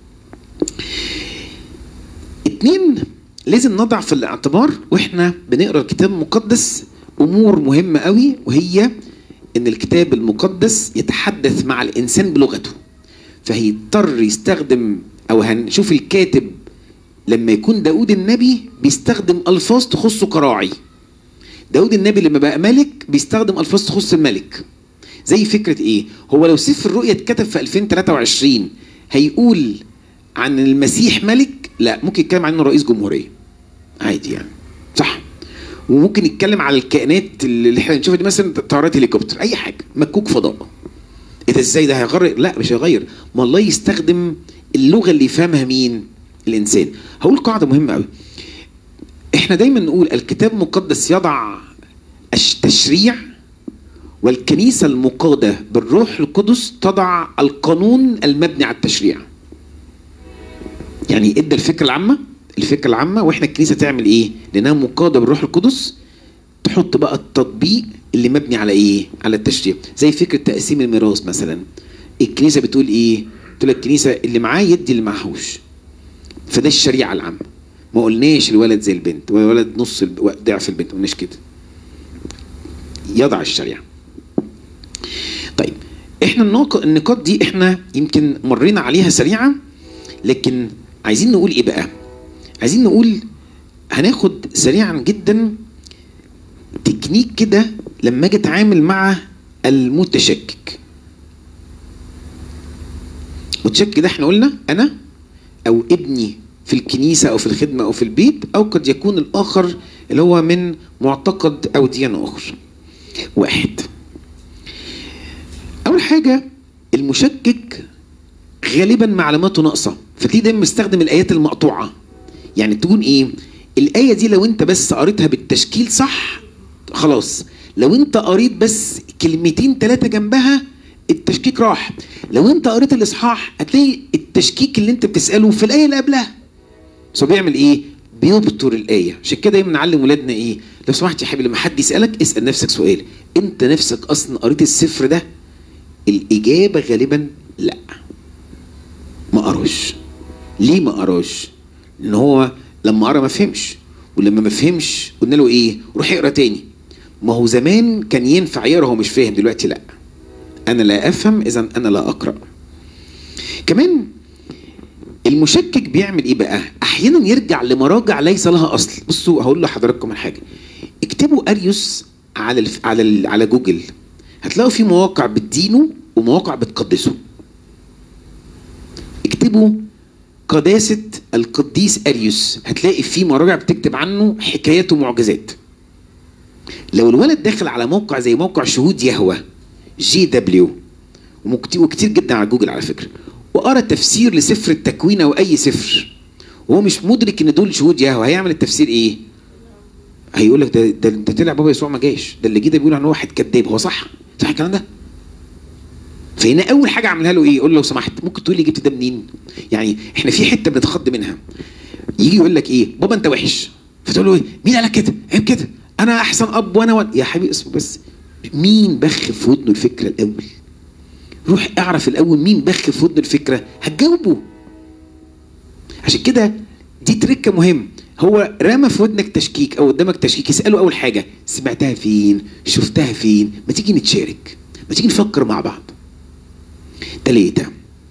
اتنين لازم نضع في الاعتبار واحنا بنقرا الكتاب المقدس امور مهمه قوي وهي ان الكتاب المقدس يتحدث مع الانسان بلغته فهيضطر يستخدم او هنشوف الكاتب لما يكون داود النبي بيستخدم الفاظ تخصه كراعي داود النبي لما بقى ملك بيستخدم الفاظ تخص الملك زي فكره ايه هو لو سفر الرؤيا اتكتب في 2023 هيقول عن المسيح ملك لا ممكن يتكلم عنه رئيس جمهوريه عادي يعني صح وممكن يتكلم على الكائنات اللي احنا بنشوفها دي مثلا طيارات هليكوبتر اي حاجه مكوك فضاء ايه ده ازاي ده هيغير لا مش هيغير ما الله يستخدم اللغه اللي يفهمها مين الانسان هقول قاعده مهمه قوي احنا دايما نقول الكتاب المقدس يضع التشريع والكنيسه المقاده بالروح القدس تضع القانون المبني على التشريع يعني ادى الفكره العامه الفكره العامه واحنا الكنيسه تعمل ايه لانها مقاده بالروح القدس تحط بقى التطبيق اللي مبني على ايه على التشريع زي فكره تقسيم الميراث مثلا الكنيسه بتقول ايه تقول لك الكنيسه اللي معاه يدي اللي معهوش فده الشريعه العامه ما قلناش الولد زي البنت ولا الولد نص ضعف البنت ما قلناش كده يضع الشريعه طيب احنا النقاط دي احنا يمكن مرينا عليها سريعا لكن عايزين نقول ايه بقى عايزين نقول هناخد سريعا جدا تكنيك كده لما اجي اتعامل مع المتشكك متشكك ده احنا قلنا انا او ابني في الكنيسه او في الخدمه او في البيت او قد يكون الاخر اللي هو من معتقد او ديانه اخرى واحد اول حاجه المشكك غالبا معلوماته ناقصه فتلاقيه دايما مستخدم الايات المقطوعه يعني تكون ايه الايه دي لو انت بس قريتها بالتشكيل صح خلاص لو انت قريت بس كلمتين ثلاثه جنبها التشكيك راح لو انت قريت الاصحاح هتلاقي التشكيك اللي انت بتساله في الايه اللي قبلها بس هو بيعمل ايه بيبطر الايه عشان كده دايما نعلم ولادنا ايه لو سمحت يا حبيبي لما حد يسالك اسال نفسك سؤال انت نفسك اصلا قريت السفر ده الاجابه غالبا لا ما قراش ليه ما قراش ان هو لما قرا ما فهمش ولما ما فهمش قلنا له ايه روح اقرا تاني ما هو زمان كان ينفع يقرا هو مش فاهم دلوقتي لا انا لا افهم اذا انا لا اقرا كمان المشكك بيعمل ايه بقى احيانا يرجع لمراجع ليس لها اصل بصوا هقول لحضراتكم الحاجه اكتبوا اريوس على الف... على ال... على جوجل هتلاقوا في مواقع بتدينه ومواقع بتقدسه اكتبوا قداسة القديس أريوس هتلاقي في مراجع بتكتب عنه حكايات ومعجزات لو الولد داخل على موقع زي موقع شهود يهوه جي دبليو وكتير جدا على جوجل على فكره وقرا تفسير لسفر التكوين او اي سفر وهو مش مدرك ان دول شهود يهوه هيعمل التفسير ايه؟ هيقول لك ده ده انت طلع بابا يسوع ما جاش ده اللي جه ده بيقول عن واحد كذاب هو صح؟ صح الكلام ده؟ فهنا اول حاجه اعملها له ايه؟ اقول له لو سمحت ممكن تقول لي جبت ده منين؟ يعني احنا في حته بنتخض منها يجي يقول لك ايه؟ بابا انت وحش فتقول له ايه؟ مين قال لك كده؟ عيب كده انا احسن اب وانا و... يا حبيبي اسمه بس مين بخ في ودنه الفكره الاول؟ روح اعرف الاول مين بخ في ودنه الفكره هتجاوبه عشان كده دي تركه مهم هو رمى في ودنك تشكيك او قدامك تشكيك اساله اول حاجه سمعتها فين شفتها فين ما تيجي نتشارك ما تيجي نفكر مع بعض تلاتة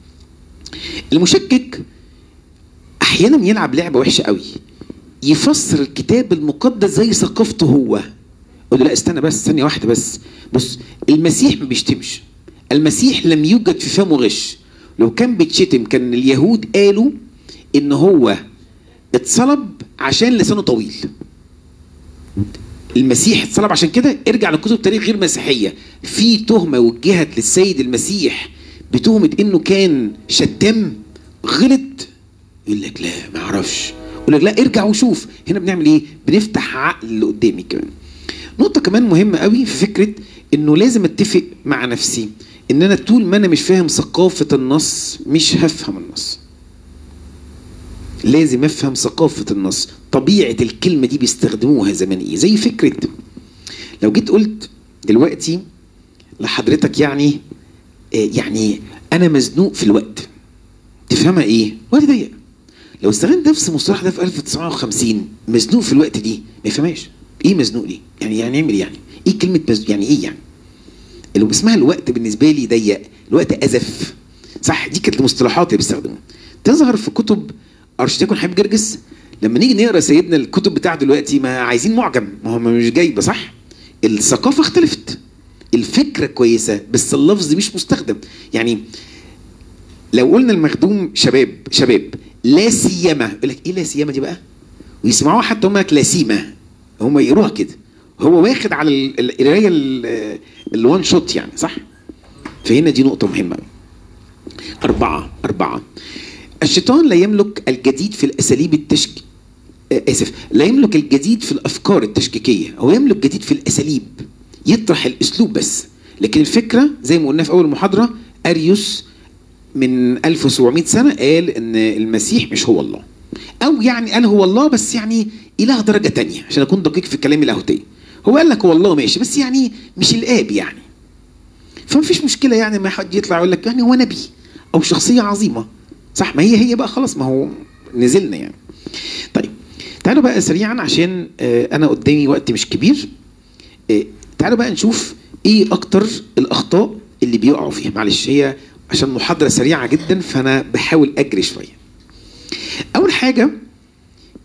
المشكك احيانا يلعب لعبه وحشه قوي يفسر الكتاب المقدس زي ثقافته هو اقول له لا استنى بس ثانيه واحده بس بص المسيح ما بيشتمش المسيح لم يوجد في فمه غش لو كان بيتشتم كان اليهود قالوا ان هو اتصلب عشان لسانه طويل المسيح اتصلب عشان كده ارجع لكتب تاريخ غير مسيحيه في تهمه وجهت للسيد المسيح بتهمه انه كان شتام غلط يقول لك لا ما اعرفش يقول لك لا ارجع وشوف هنا بنعمل ايه بنفتح عقل اللي قدامي كمان نقطه كمان مهمه قوي في فكره انه لازم اتفق مع نفسي ان انا طول ما انا مش فاهم ثقافه النص مش هفهم النص لازم افهم ثقافه النص طبيعه الكلمه دي بيستخدموها زمان ايه زي فكره لو جيت قلت دلوقتي لحضرتك يعني يعني انا مزنوق في الوقت تفهمها ايه وقت ضيق لو استخدمت نفس المصطلح ده في 1950 مزنوق في الوقت دي ما يفهمهاش ايه مزنوق دي يعني يعني نعمل يعني ايه كلمه مزنوق يعني ايه يعني اللي اسمها الوقت بالنسبه لي ضيق الوقت ازف صح دي كانت المصطلحات اللي بيستخدموها تظهر في كتب ارشدياكون حبيب جرجس لما نيجي نقرا سيدنا الكتب بتاعته دلوقتي ما عايزين معجم ما هم مش جايبه صح الثقافه اختلفت الفكره كويسه بس اللفظ مش مستخدم يعني لو قلنا المخدوم شباب شباب لا سيما يقول لك ايه لا سيما دي بقى ويسمعوها حتى هم لا سيما هم يقروها كده هو واخد على القرايه الوان شوت يعني صح فهنا دي نقطه مهمه أربعة أربعة الشيطان لا يملك الجديد في الأساليب التشك آسف لا يملك الجديد في الأفكار التشكيكية هو يملك جديد في الأساليب يطرح الأسلوب بس لكن الفكرة زي ما قلنا في أول محاضرة أريوس من 1700 سنة قال إن المسيح مش هو الله أو يعني قال هو الله بس يعني إله درجة تانية عشان أكون دقيق في كلامي اللاهوتية هو قال لك هو الله ماشي بس يعني مش الآب يعني فما فيش مشكلة يعني ما حد يطلع يقول لك يعني هو نبي أو شخصية عظيمة صح ما هي هي بقى خلاص ما هو نزلنا يعني طيب تعالوا بقى سريعا عشان انا قدامي وقت مش كبير تعالوا بقى نشوف ايه اكتر الاخطاء اللي بيقعوا فيها معلش هي عشان محاضره سريعه جدا فانا بحاول اجري شويه اول حاجه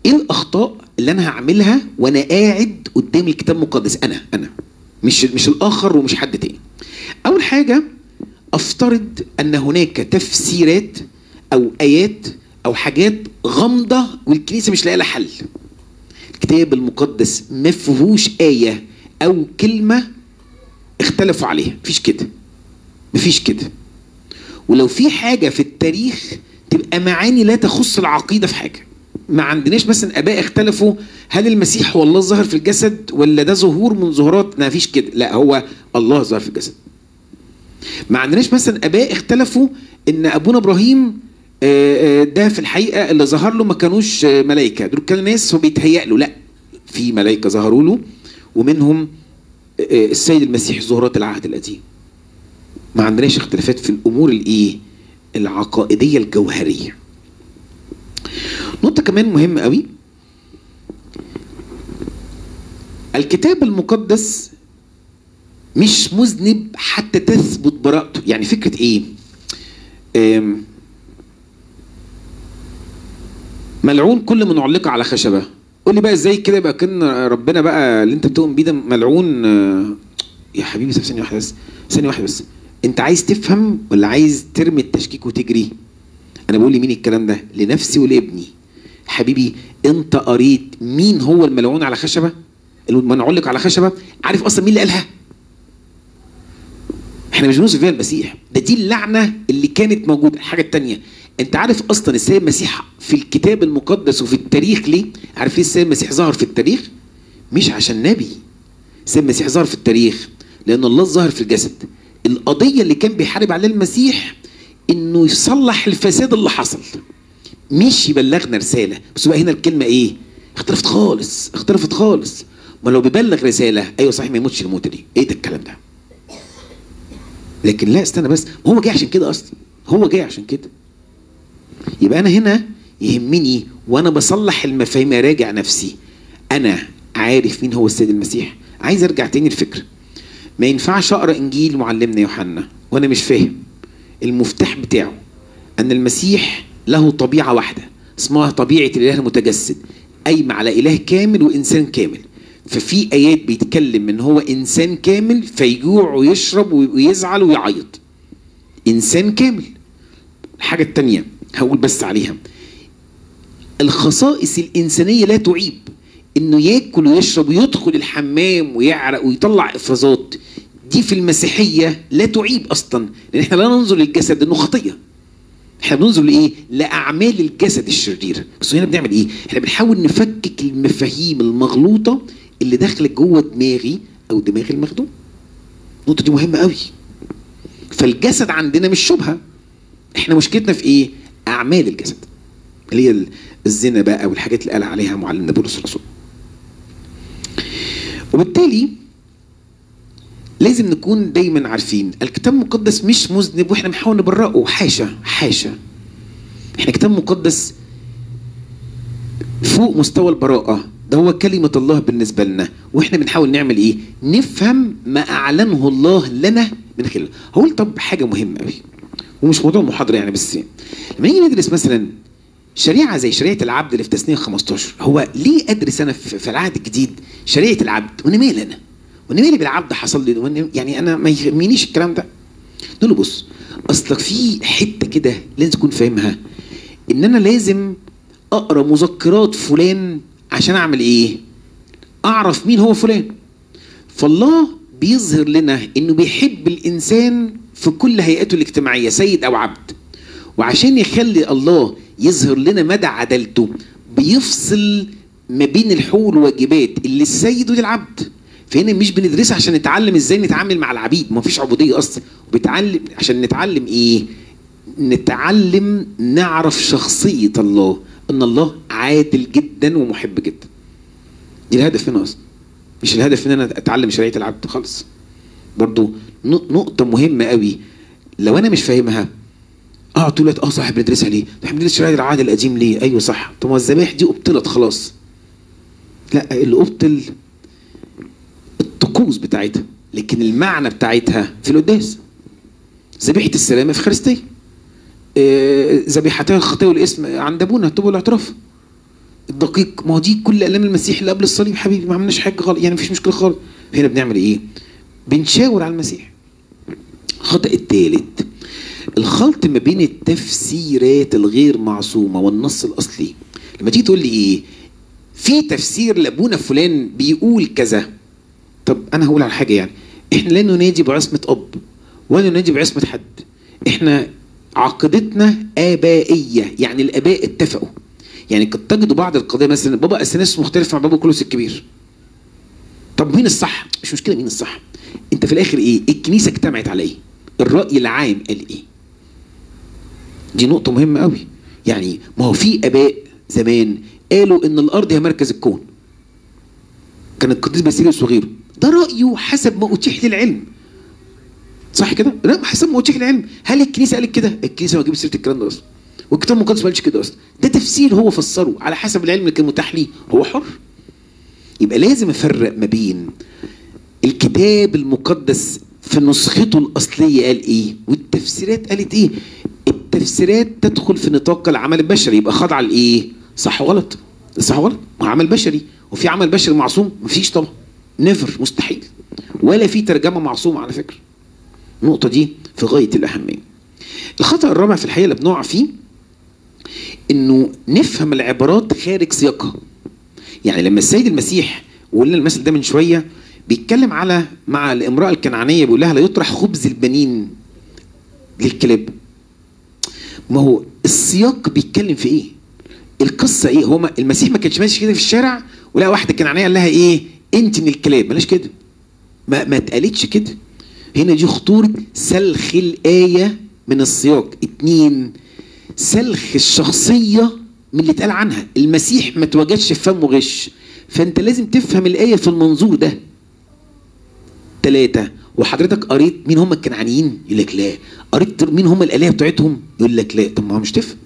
ايه الاخطاء اللي انا هعملها وانا قاعد قدام الكتاب المقدس انا انا مش مش الاخر ومش حد تاني اول حاجه افترض ان هناك تفسيرات او ايات او حاجات غامضه والكنيسه مش لاقيه لها حل الكتاب المقدس ما فيهوش ايه او كلمه اختلفوا عليها مفيش كده مفيش كده ولو في حاجه في التاريخ تبقى معاني لا تخص العقيده في حاجه ما عندناش مثلا اباء اختلفوا هل المسيح هو الله ظهر في الجسد ولا ده ظهور من ظهورات ما فيش كده لا هو الله ظهر في الجسد ما عندناش مثلا اباء اختلفوا ان ابونا ابراهيم آه، آه، ده في الحقيقه اللي ظهر له ما كانوش آه، ملائكه دول كانوا ناس هو بيتهيأ له لا في ملائكه ظهروا له ومنهم آه، السيد المسيح ظهورات العهد القديم ما عندناش اختلافات في الامور الايه العقائديه الجوهريه نقطه كمان مهمه قوي الكتاب المقدس مش مذنب حتى تثبت براءته يعني فكره ايه آم، ملعون كل من علق على خشبه قول لي بقى ازاي كده يبقى كان ربنا بقى اللي انت بتؤمن بيه ده ملعون آه، يا حبيبي طب ثانيه واحده بس ثانيه واحده بس انت عايز تفهم ولا عايز ترمي التشكيك وتجري انا بقول لمين الكلام ده لنفسي ولابني حبيبي انت قريت مين هو الملعون على خشبه المن علق على خشبه عارف اصلا مين اللي قالها احنا مش بنوصف فيها المسيح ده دي اللعنه اللي كانت موجوده الحاجه التانية انت عارف اصلا السيد المسيح في الكتاب المقدس وفي التاريخ ليه عارف ليه السيد المسيح ظهر في التاريخ مش عشان نبي السيد المسيح ظهر في التاريخ لان الله ظهر في الجسد القضيه اللي كان بيحارب عليها المسيح انه يصلح الفساد اللي حصل مش يبلغنا رساله بس بقى هنا الكلمه ايه اختلفت خالص اختلفت خالص ما لو بيبلغ رساله ايوه صحيح ما يموتش الموت دي ايه ده الكلام ده لكن لا استنى بس ما هو جاي عشان كده اصلا هو جاي عشان كده يبقى انا هنا يهمني وانا بصلح المفاهيم اراجع نفسي انا عارف مين هو السيد المسيح عايز ارجع تاني الفكره ما ينفعش اقرا انجيل معلمنا يوحنا وانا مش فاهم المفتاح بتاعه ان المسيح له طبيعه واحده اسمها طبيعه الاله المتجسد قايمه على اله كامل وانسان كامل ففي ايات بيتكلم ان هو انسان كامل فيجوع ويشرب ويزعل ويعيط انسان كامل الحاجه التانية هقول بس عليها الخصائص الانسانيه لا تعيب انه ياكل ويشرب ويدخل الحمام ويعرق ويطلع افرازات دي في المسيحيه لا تعيب اصلا لان احنا لا ننظر للجسد انه خطيه احنا بننظر لايه لاعمال الجسد الشريره بس هنا بنعمل ايه احنا بنحاول نفكك المفاهيم المغلوطه اللي داخله جوه دماغي او دماغ المخدوم النقطه دي مهمه قوي فالجسد عندنا مش شبهه احنا مشكلتنا في ايه اعمال الجسد اللي هي الزنا بقى والحاجات اللي قال عليها معلمنا بولس الرسول وبالتالي لازم نكون دايما عارفين الكتاب المقدس مش مذنب واحنا بنحاول نبرئه حاشا حاشا احنا كتاب مقدس فوق مستوى البراءة ده هو كلمة الله بالنسبة لنا واحنا بنحاول نعمل ايه نفهم ما اعلنه الله لنا من خلاله هقول طب حاجة مهمة قوي ومش موضوع محاضرة يعني بس لما نيجي ندرس مثلا شريعة زي شريعة العبد اللي في تثنية 15 هو ليه أدرس أنا في في العهد الجديد شريعة العبد وأنا مالي أنا وأنا مالي بالعبد حصل لي وأنا يعني أنا ما يهمنيش الكلام ده نقول له بص أصلك في حتة كده لازم تكون فاهمها إن أنا لازم أقرأ مذكرات فلان عشان أعمل إيه؟ أعرف مين هو فلان فالله بيظهر لنا إنه بيحب الإنسان في كل هيئاته الاجتماعية سيد أو عبد وعشان يخلي الله يظهر لنا مدى عدالته بيفصل ما بين الحقوق والواجبات اللي السيد وللعبد فهنا مش بندرسها عشان نتعلم ازاي نتعامل مع العبيد ما فيش عبوديه اصلا وبتعلم عشان نتعلم ايه نتعلم نعرف شخصيه الله ان الله عادل جدا ومحب جدا دي الهدف هنا اصلا مش الهدف ان انا اتعلم شريعه العبد خالص برضو نقطه مهمه قوي لو انا مش فاهمها اه طول الوقت اه صح بندرسها ليه؟ احنا بندرس شرائع العهد القديم ليه؟ ايوه صح طب ما الذبائح دي ابطلت خلاص لا اللي ابطل الطقوس بتاعتها لكن المعنى بتاعتها في القداس ذبيحه السلامه في خريستيه ذبيحتها الخطيه والاسم عند ابونا التوبه والاعتراف الدقيق ما هو دي كل الام المسيح اللي قبل الصليب حبيبي ما عملناش حاجه غلط يعني مفيش مشكله خالص هنا بنعمل ايه بنشاور على المسيح الخطا الثالث الخلط ما بين التفسيرات الغير معصومه والنص الاصلي لما تيجي تقول لي ايه في تفسير لابونا فلان بيقول كذا طب انا هقول على حاجه يعني احنا لا ننادي بعصمه اب ولا ننادي بعصمه حد احنا عقيدتنا ابائيه يعني الاباء اتفقوا يعني قد تجد بعض القضايا مثلا بابا اثناس مختلف عن بابا كلوس الكبير طب مين الصح مش مشكله مين الصح انت في الاخر ايه الكنيسه اجتمعت على ايه الراي العام قال ايه دي نقطه مهمه قوي يعني ما هو في اباء زمان قالوا ان الارض هي مركز الكون كان القديس باسيليوس وغيره ده رايه حسب ما اتيح للعلم صح كده؟ لا حسب ما اتيح للعلم هل الكنيسه قالت كده؟ الكنيسه ما جابت سيره الكلام ده اصلا والكتاب المقدس ما قالش كده اصلا ده تفسير هو فسره على حسب العلم اللي كان متاح ليه هو حر يبقى لازم افرق ما بين الكتاب المقدس في نسخته الاصليه قال ايه والتفسيرات قالت ايه التفسيرات تدخل في نطاق العمل البشري يبقى خاضعه لايه صح غلط صح غلط ما هو عمل بشري وفي عمل بشري معصوم مفيش طبعا نيفر مستحيل ولا في ترجمه معصومه على فكره النقطه دي في غايه الاهميه الخطا الرابع في الحقيقه اللي بنقع فيه انه نفهم العبارات خارج سياقها يعني لما السيد المسيح وقلنا المثل ده من شويه بيتكلم على مع الامراه الكنعانيه بيقول لها لا يطرح خبز البنين للكلاب ما هو السياق بيتكلم في ايه القصه ايه هو ما المسيح ما كانش ماشي كده في الشارع ولقى واحده كنعانيه قال لها ايه انت من الكلاب بلاش كده ما ما اتقالتش كده هنا دي خطوره سلخ الايه من السياق اتنين سلخ الشخصيه من اللي اتقال عنها المسيح ما تواجدش في فمه غش فانت لازم تفهم الايه في المنظور ده ثلاثة وحضرتك قريت مين هم الكنعانيين يقول لك لا قريت مين هم الالهه بتاعتهم يقول لك لا طب ما هو مش تفهم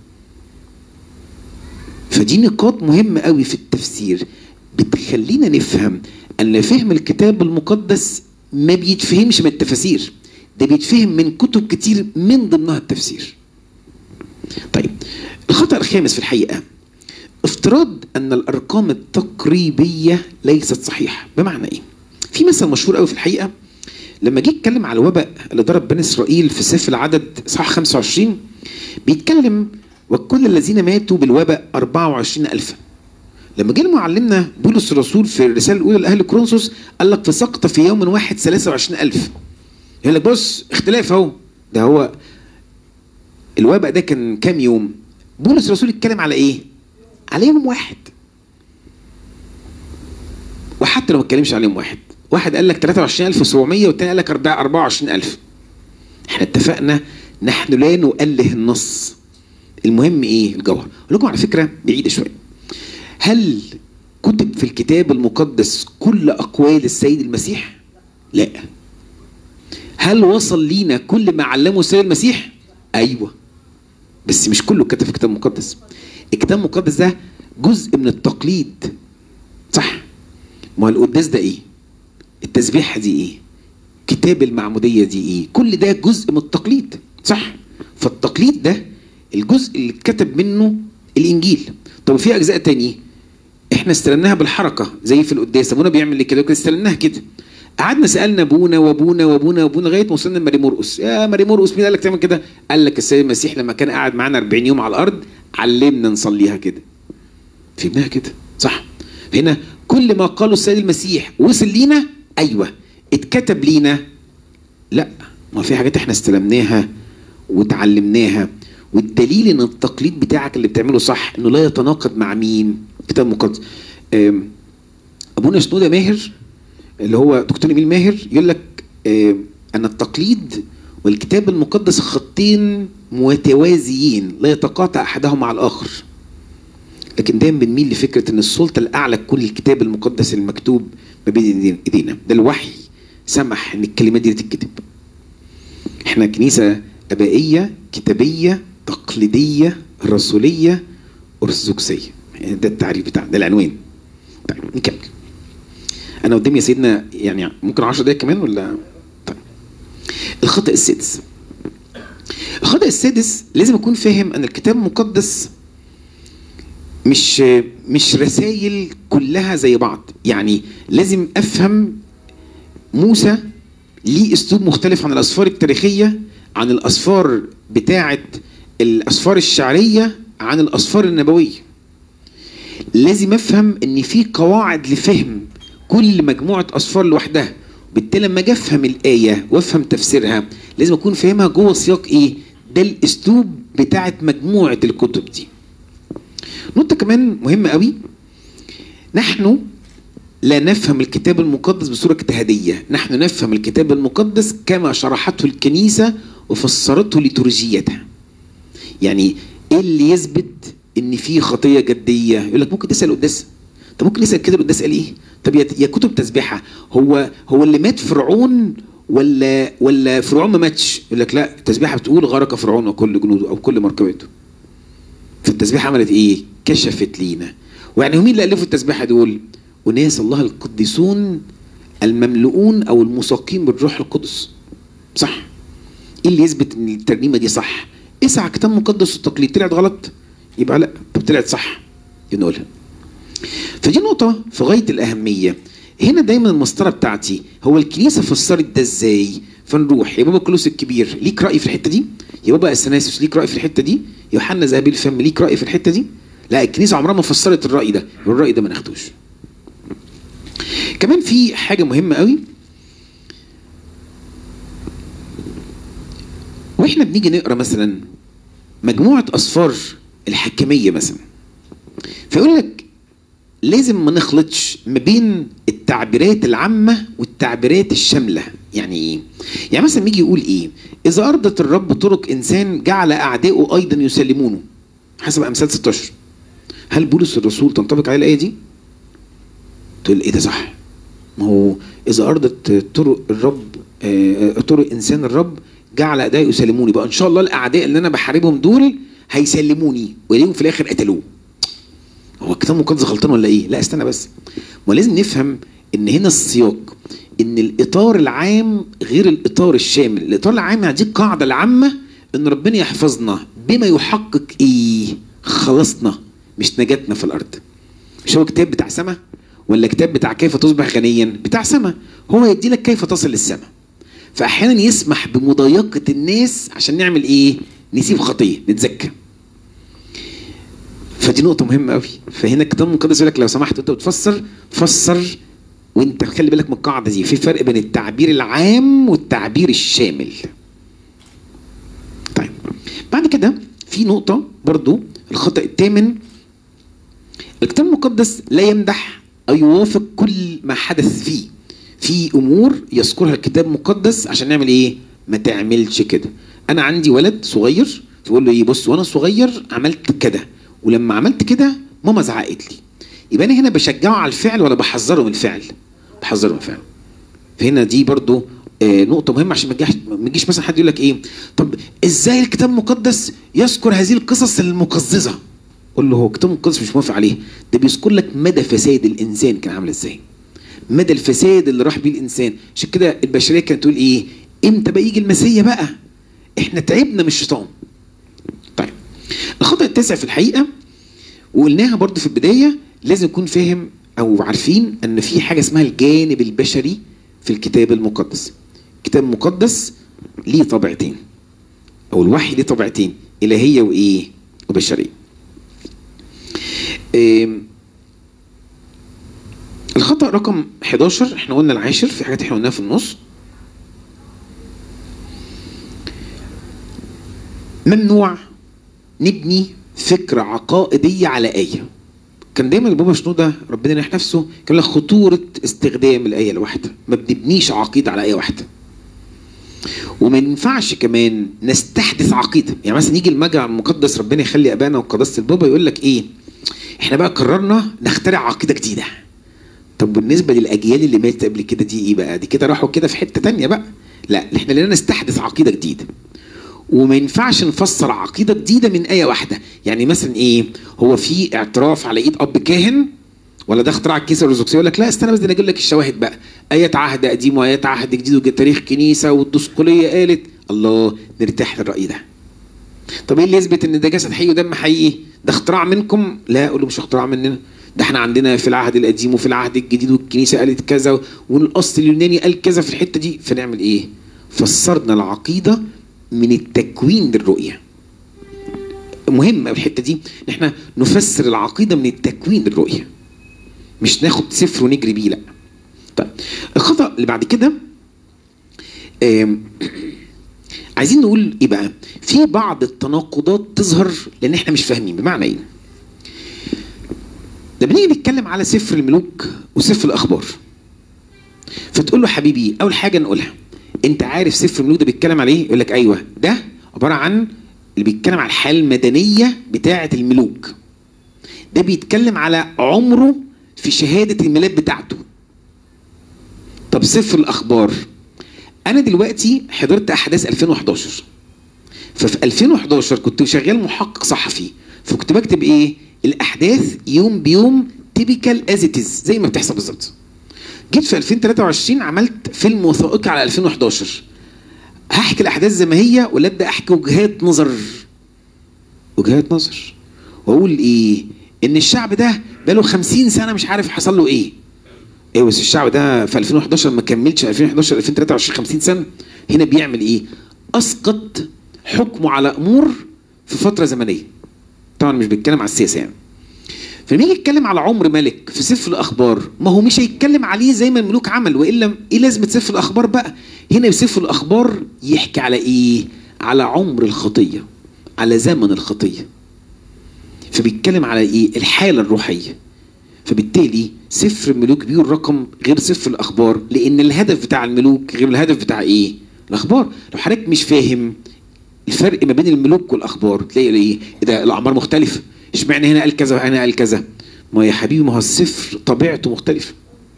فدي نقاط مهمة قوي في التفسير بتخلينا نفهم أن فهم الكتاب المقدس ما بيتفهمش من التفاسير ده بيتفهم من كتب كتير من ضمنها التفسير طيب الخطأ الخامس في الحقيقة افتراض أن الأرقام التقريبية ليست صحيحة بمعنى إيه؟ في مثل مشهور قوي في الحقيقة لما جه يتكلم على الوباء اللي ضرب بني إسرائيل في سفر العدد صح 25 بيتكلم وكل الذين ماتوا بالوباء 24 ألفا لما جه معلمنا بولس الرسول في الرسالة الأولى لأهل كورنثوس قال لك فسقط في يوم واحد 23 ألف يقول لك بص اختلاف أهو ده هو الوباء ده كان كام يوم بولس الرسول اتكلم على إيه على يوم واحد وحتى لو ما اتكلمش على يوم واحد واحد قال لك 23700 والتاني قال لك 24000 احنا اتفقنا نحن لا نؤله النص المهم ايه الجوهر اقول لكم على فكره بعيده شويه هل كتب في الكتاب المقدس كل اقوال السيد المسيح لا هل وصل لينا كل ما علمه السيد المسيح ايوه بس مش كله كتب في الكتاب المقدس الكتاب المقدس ده جزء من التقليد صح ما القداس ده ايه التسبيحه دي ايه كتاب المعموديه دي ايه كل ده جزء من التقليد صح فالتقليد ده الجزء اللي اتكتب منه الانجيل طب في اجزاء تانية احنا استلمناها بالحركه زي في القداس ابونا بيعمل كده كده استلمناها كده قعدنا سالنا ابونا وابونا وابونا وابونا لغايه ما وصلنا لماري مرقس يا ماري مرقس مين قال لك تعمل كده قال لك السيد المسيح لما كان قاعد معانا 40 يوم على الارض علمنا نصليها كده فهمناها كده صح هنا كل ما قاله السيد المسيح وصل لينا ايوه اتكتب لينا لا ما في حاجات احنا استلمناها وتعلمناها والدليل ان التقليد بتاعك اللي بتعمله صح انه لا يتناقض مع مين كتاب مقدس ابونا شنوده ماهر اللي هو دكتور ايميل ماهر يقول لك ان التقليد والكتاب المقدس خطين متوازيين لا يتقاطع احدهما مع الاخر لكن دايما بنميل لفكره ان السلطه الاعلى كل الكتاب المقدس المكتوب ما بين ايدينا ده الوحي سمح ان الكلمات دي تتكتب احنا كنيسه ابائيه كتابيه تقليديه رسوليه ارثوذكسيه يعني ده التعريف بتاعنا ده العنوان طيب نكمل انا قدامي يا سيدنا يعني ممكن 10 دقايق كمان ولا طيب الخطا السادس الخطا السادس لازم اكون فاهم ان الكتاب المقدس مش مش رسائل كلها زي بعض يعني لازم افهم موسى ليه اسلوب مختلف عن الاسفار التاريخيه عن الاسفار بتاعه الاسفار الشعريه عن الاسفار النبويه لازم افهم ان في قواعد لفهم كل مجموعه اسفار لوحدها بالتالي لما اجي افهم الايه وافهم تفسيرها لازم اكون فاهمها جوه سياق ايه ده الاسلوب بتاعه مجموعه الكتب دي نقطه كمان مهمه قوي نحن لا نفهم الكتاب المقدس بصوره اجتهاديه نحن نفهم الكتاب المقدس كما شرحته الكنيسه وفسرته لتورجيتها يعني ايه اللي يثبت ان في خطيه جديه يقول لك ممكن تسال قداس طب ممكن نسال كده القداس قال ايه طب يا يا كتب تسبيحه هو هو اللي مات فرعون ولا ولا فرعون ما ماتش يقول لك لا التسبيحه بتقول غرق فرعون وكل جنوده او كل مركبته فالتسبيحه عملت ايه كشفت لينا ويعني مين اللي الفوا التسبيحه دول وناس الله القديسون المملؤون او المساقين بالروح القدس صح ايه اللي يثبت ان الترنيمه دي صح اسعى كتاب مقدس التقليد طلعت غلط يبقى لا طب طلعت صح نقولها فدي نقطة في غاية الأهمية هنا دايما المسطرة بتاعتي هو الكنيسة فسرت ده ازاي فنروح يا بابا كلوس الكبير ليك رأي في الحتة دي يا بابا اثناسيوس ليك رأي في الحتة دي يوحنا ذهبي الفم ليك رأي في الحتة دي لا الكنيسة عمرها ما فسرت الرأي ده والرأي ده ما ناخدوش كمان في حاجة مهمة قوي واحنا بنيجي نقرا مثلا مجموعة أسفار الحكمية مثلا فيقول لك لازم ما نخلطش ما بين التعبيرات العامة والتعبيرات الشاملة يعني ايه؟ يعني مثلا يجي يقول ايه؟ إذا أرضت الرب طرق إنسان جعل أعداؤه أيضا يسلمونه حسب أمثال 16 هل بولس الرسول تنطبق عليه الآية دي؟ تقول ايه ده صح؟ ما هو إذا أرضت طرق الرب آه، طرق إنسان الرب جعل أعداء يسلموني بقى إن شاء الله الأعداء اللي أنا بحاربهم دول هيسلموني وليهم في الآخر قتلوه هو الكتاب المقدس غلطان ولا ايه؟ لا استنى بس. ما لازم نفهم ان هنا السياق ان الاطار العام غير الاطار الشامل، الاطار العام يعني دي القاعده العامه ان ربنا يحفظنا بما يحقق ايه؟ خلصنا مش نجاتنا في الارض. مش هو كتاب بتاع سما ولا كتاب بتاع كيف تصبح غنيا؟ بتاع سما هو يدي لك كيف تصل للسما. فاحيانا يسمح بمضايقه الناس عشان نعمل ايه؟ نسيب خطيه، نتزكى. فدي نقطة مهمة قوي فهنا الكتاب المقدس يقول لك لو سمحت انت بتفسر فسر وانت خلي بالك من القاعدة دي في فرق بين التعبير العام والتعبير الشامل طيب بعد كده في نقطة برضو الخطأ الثامن الكتاب المقدس لا يمدح أو يوافق كل ما حدث فيه في أمور يذكرها الكتاب المقدس عشان نعمل إيه؟ ما تعملش كده أنا عندي ولد صغير تقول له إيه بص وأنا صغير عملت كده ولما عملت كده ماما زعقت لي يبقى انا هنا بشجعه على الفعل ولا بحذره من الفعل بحذره من الفعل فهنا دي برضو آه نقطة مهمة عشان ما تجيش ما يجيش مثلا حد يقول لك ايه طب ازاي الكتاب المقدس يذكر هذه القصص المقززة قول له هو الكتاب المقدس مش موافق عليه ده بيذكر لك مدى فساد الانسان كان عامل ازاي مدى الفساد اللي راح بيه الانسان عشان كده البشريه كانت تقول ايه امتى بقى يجي المسيا بقى احنا تعبنا من الشيطان طيب الخطأ التاسع في الحقيقة وقلناها برضو في البداية لازم نكون فاهم أو عارفين أن في حاجة اسمها الجانب البشري في الكتاب المقدس الكتاب المقدس ليه طبيعتين أو الوحي ليه طبيعتين إلهية وإيه وبشرية إيه الخطأ رقم 11 احنا قلنا العاشر في حاجات احنا قلناها في النص ممنوع نبني فكرة عقائدية على آية كان دايما البابا شنودة ربنا يريح نفسه كان له خطورة استخدام الآية الواحدة ما بنبنيش عقيدة على آية واحدة وما ينفعش كمان نستحدث عقيدة يعني مثلا يجي المجمع المقدس ربنا يخلي أبانا وقداسة البابا يقول لك إيه إحنا بقى قررنا نخترع عقيدة جديدة طب بالنسبة للأجيال اللي ماتت قبل كده دي إيه بقى دي كده راحوا كده في حتة تانية بقى لا إحنا لنا نستحدث عقيدة جديدة وما ينفعش نفسر عقيده جديده من ايه واحده يعني مثلا ايه هو في اعتراف على ايد اب كاهن ولا ده اختراع الكنيسه الارثوذكسيه يقول لك لا استنى بس ده انا اجيب لك الشواهد بقى ايات عهد قديم وايات عهد جديد وتاريخ كنيسه والدسقليه قالت الله نرتاح للراي ده طب ايه اللي يثبت ان ده جسد حقيقي ودم حقيقي ده اختراع منكم لا اقول له مش اختراع مننا ده احنا عندنا في العهد القديم وفي العهد الجديد والكنيسه قالت كذا والاصل اليوناني قال كذا في الحته دي فنعمل ايه فسرنا العقيده من التكوين للرؤيه مهم أوي الحته دي ان احنا نفسر العقيده من التكوين للرؤيه مش ناخد صفر ونجري بيه لا طيب الخطا اللي بعد كده آم، عايزين نقول ايه بقى في بعض التناقضات تظهر لان احنا مش فاهمين بمعنى ايه لما نيجي نتكلم على سفر الملوك وسفر الاخبار فتقول له حبيبي اول حاجه نقولها انت عارف سفر الملوك ده بيتكلم على ايه يقول لك ايوه ده عباره عن اللي بيتكلم على الحياه المدنيه بتاعه الملوك ده بيتكلم على عمره في شهاده الميلاد بتاعته طب سفر الاخبار انا دلوقتي حضرت احداث 2011 ففي 2011 كنت شغال محقق صحفي فكنت بكتب ايه الاحداث يوم بيوم تيبيكال از زي ما بتحصل بالظبط جيت في 2023 عملت فيلم وثائقي على 2011 هحكي الاحداث زي ما هي ولا ابدا احكي وجهات نظر وجهات نظر واقول ايه ان الشعب ده بقاله 50 سنه مش عارف حصل له ايه ايه بس الشعب ده في 2011 ما كملش 2011 2023 50 سنه هنا بيعمل ايه اسقط حكمه على امور في فتره زمنيه طبعا مش بيتكلم على السياسه يعني فلما يجي يتكلم على عمر ملك في سفر الاخبار ما هو مش هيتكلم عليه زي ما الملوك عمل والا ايه لازمه سفر الاخبار بقى هنا في سفر الاخبار يحكي على ايه على عمر الخطيه على زمن الخطيه فبيتكلم على ايه الحاله الروحيه فبالتالي سفر الملوك بيقول رقم غير سفر الاخبار لان الهدف بتاع الملوك غير الهدف بتاع ايه الاخبار لو حضرتك مش فاهم الفرق ما بين الملوك والاخبار تلاقي ايه إيه ده الاعمار مختلفه اشمعنى هنا قال كذا وهنا قال كذا ما يا حبيبي ما هو السفر طبيعته مختلفه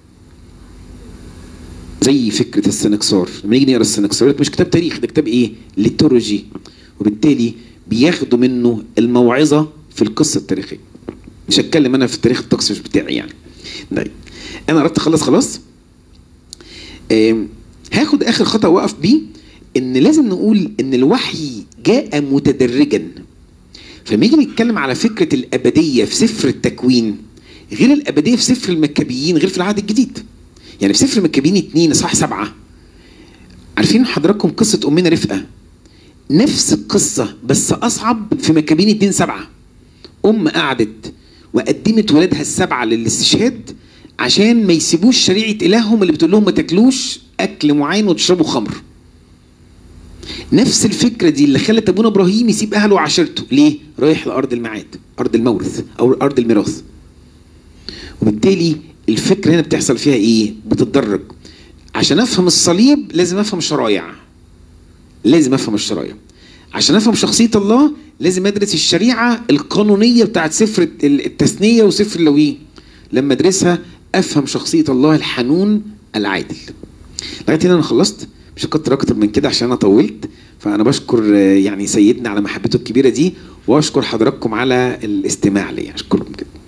زي فكره السنكسار لما نيجي نقرا السنكسار يقول لك مش كتاب تاريخ ده كتاب ايه ليتورجي وبالتالي بياخدوا منه الموعظه في القصه التاريخيه مش هتكلم انا في التاريخ الطقس مش بتاعي يعني طيب انا قربت اخلص خلاص آم، هاخد اخر خطأ واقف بيه ان لازم نقول ان الوحي جاء متدرجا فلما يجي نتكلم على فكره الابديه في سفر التكوين غير الابديه في سفر المكابيين غير في العهد الجديد يعني في سفر المكابيين اتنين اصحاح سبعه عارفين حضراتكم قصه امنا رفقه نفس القصه بس اصعب في مكابيين اتنين سبعه ام قعدت وقدمت ولادها السبعه للاستشهاد عشان ما يسيبوش شريعه الههم اللي بتقول لهم ما تاكلوش اكل معين وتشربوا خمر نفس الفكره دي اللي خلت ابونا ابراهيم يسيب اهله وعشيرته ليه رايح لارض الميعاد ارض المورث او ارض الميراث وبالتالي الفكره هنا بتحصل فيها ايه بتتدرج عشان افهم الصليب لازم افهم الشرايع لازم افهم الشرايع عشان افهم شخصيه الله لازم ادرس الشريعه القانونيه بتاعت سفر التثنيه وسفر اللويين لما ادرسها افهم شخصيه الله الحنون العادل لغايه هنا انا خلصت مش هكتر اكتر من كده عشان انا طولت فانا بشكر آه، يعني سيدنا على محبته الكبيره دي واشكر حضراتكم على الاستماع لي اشكركم كده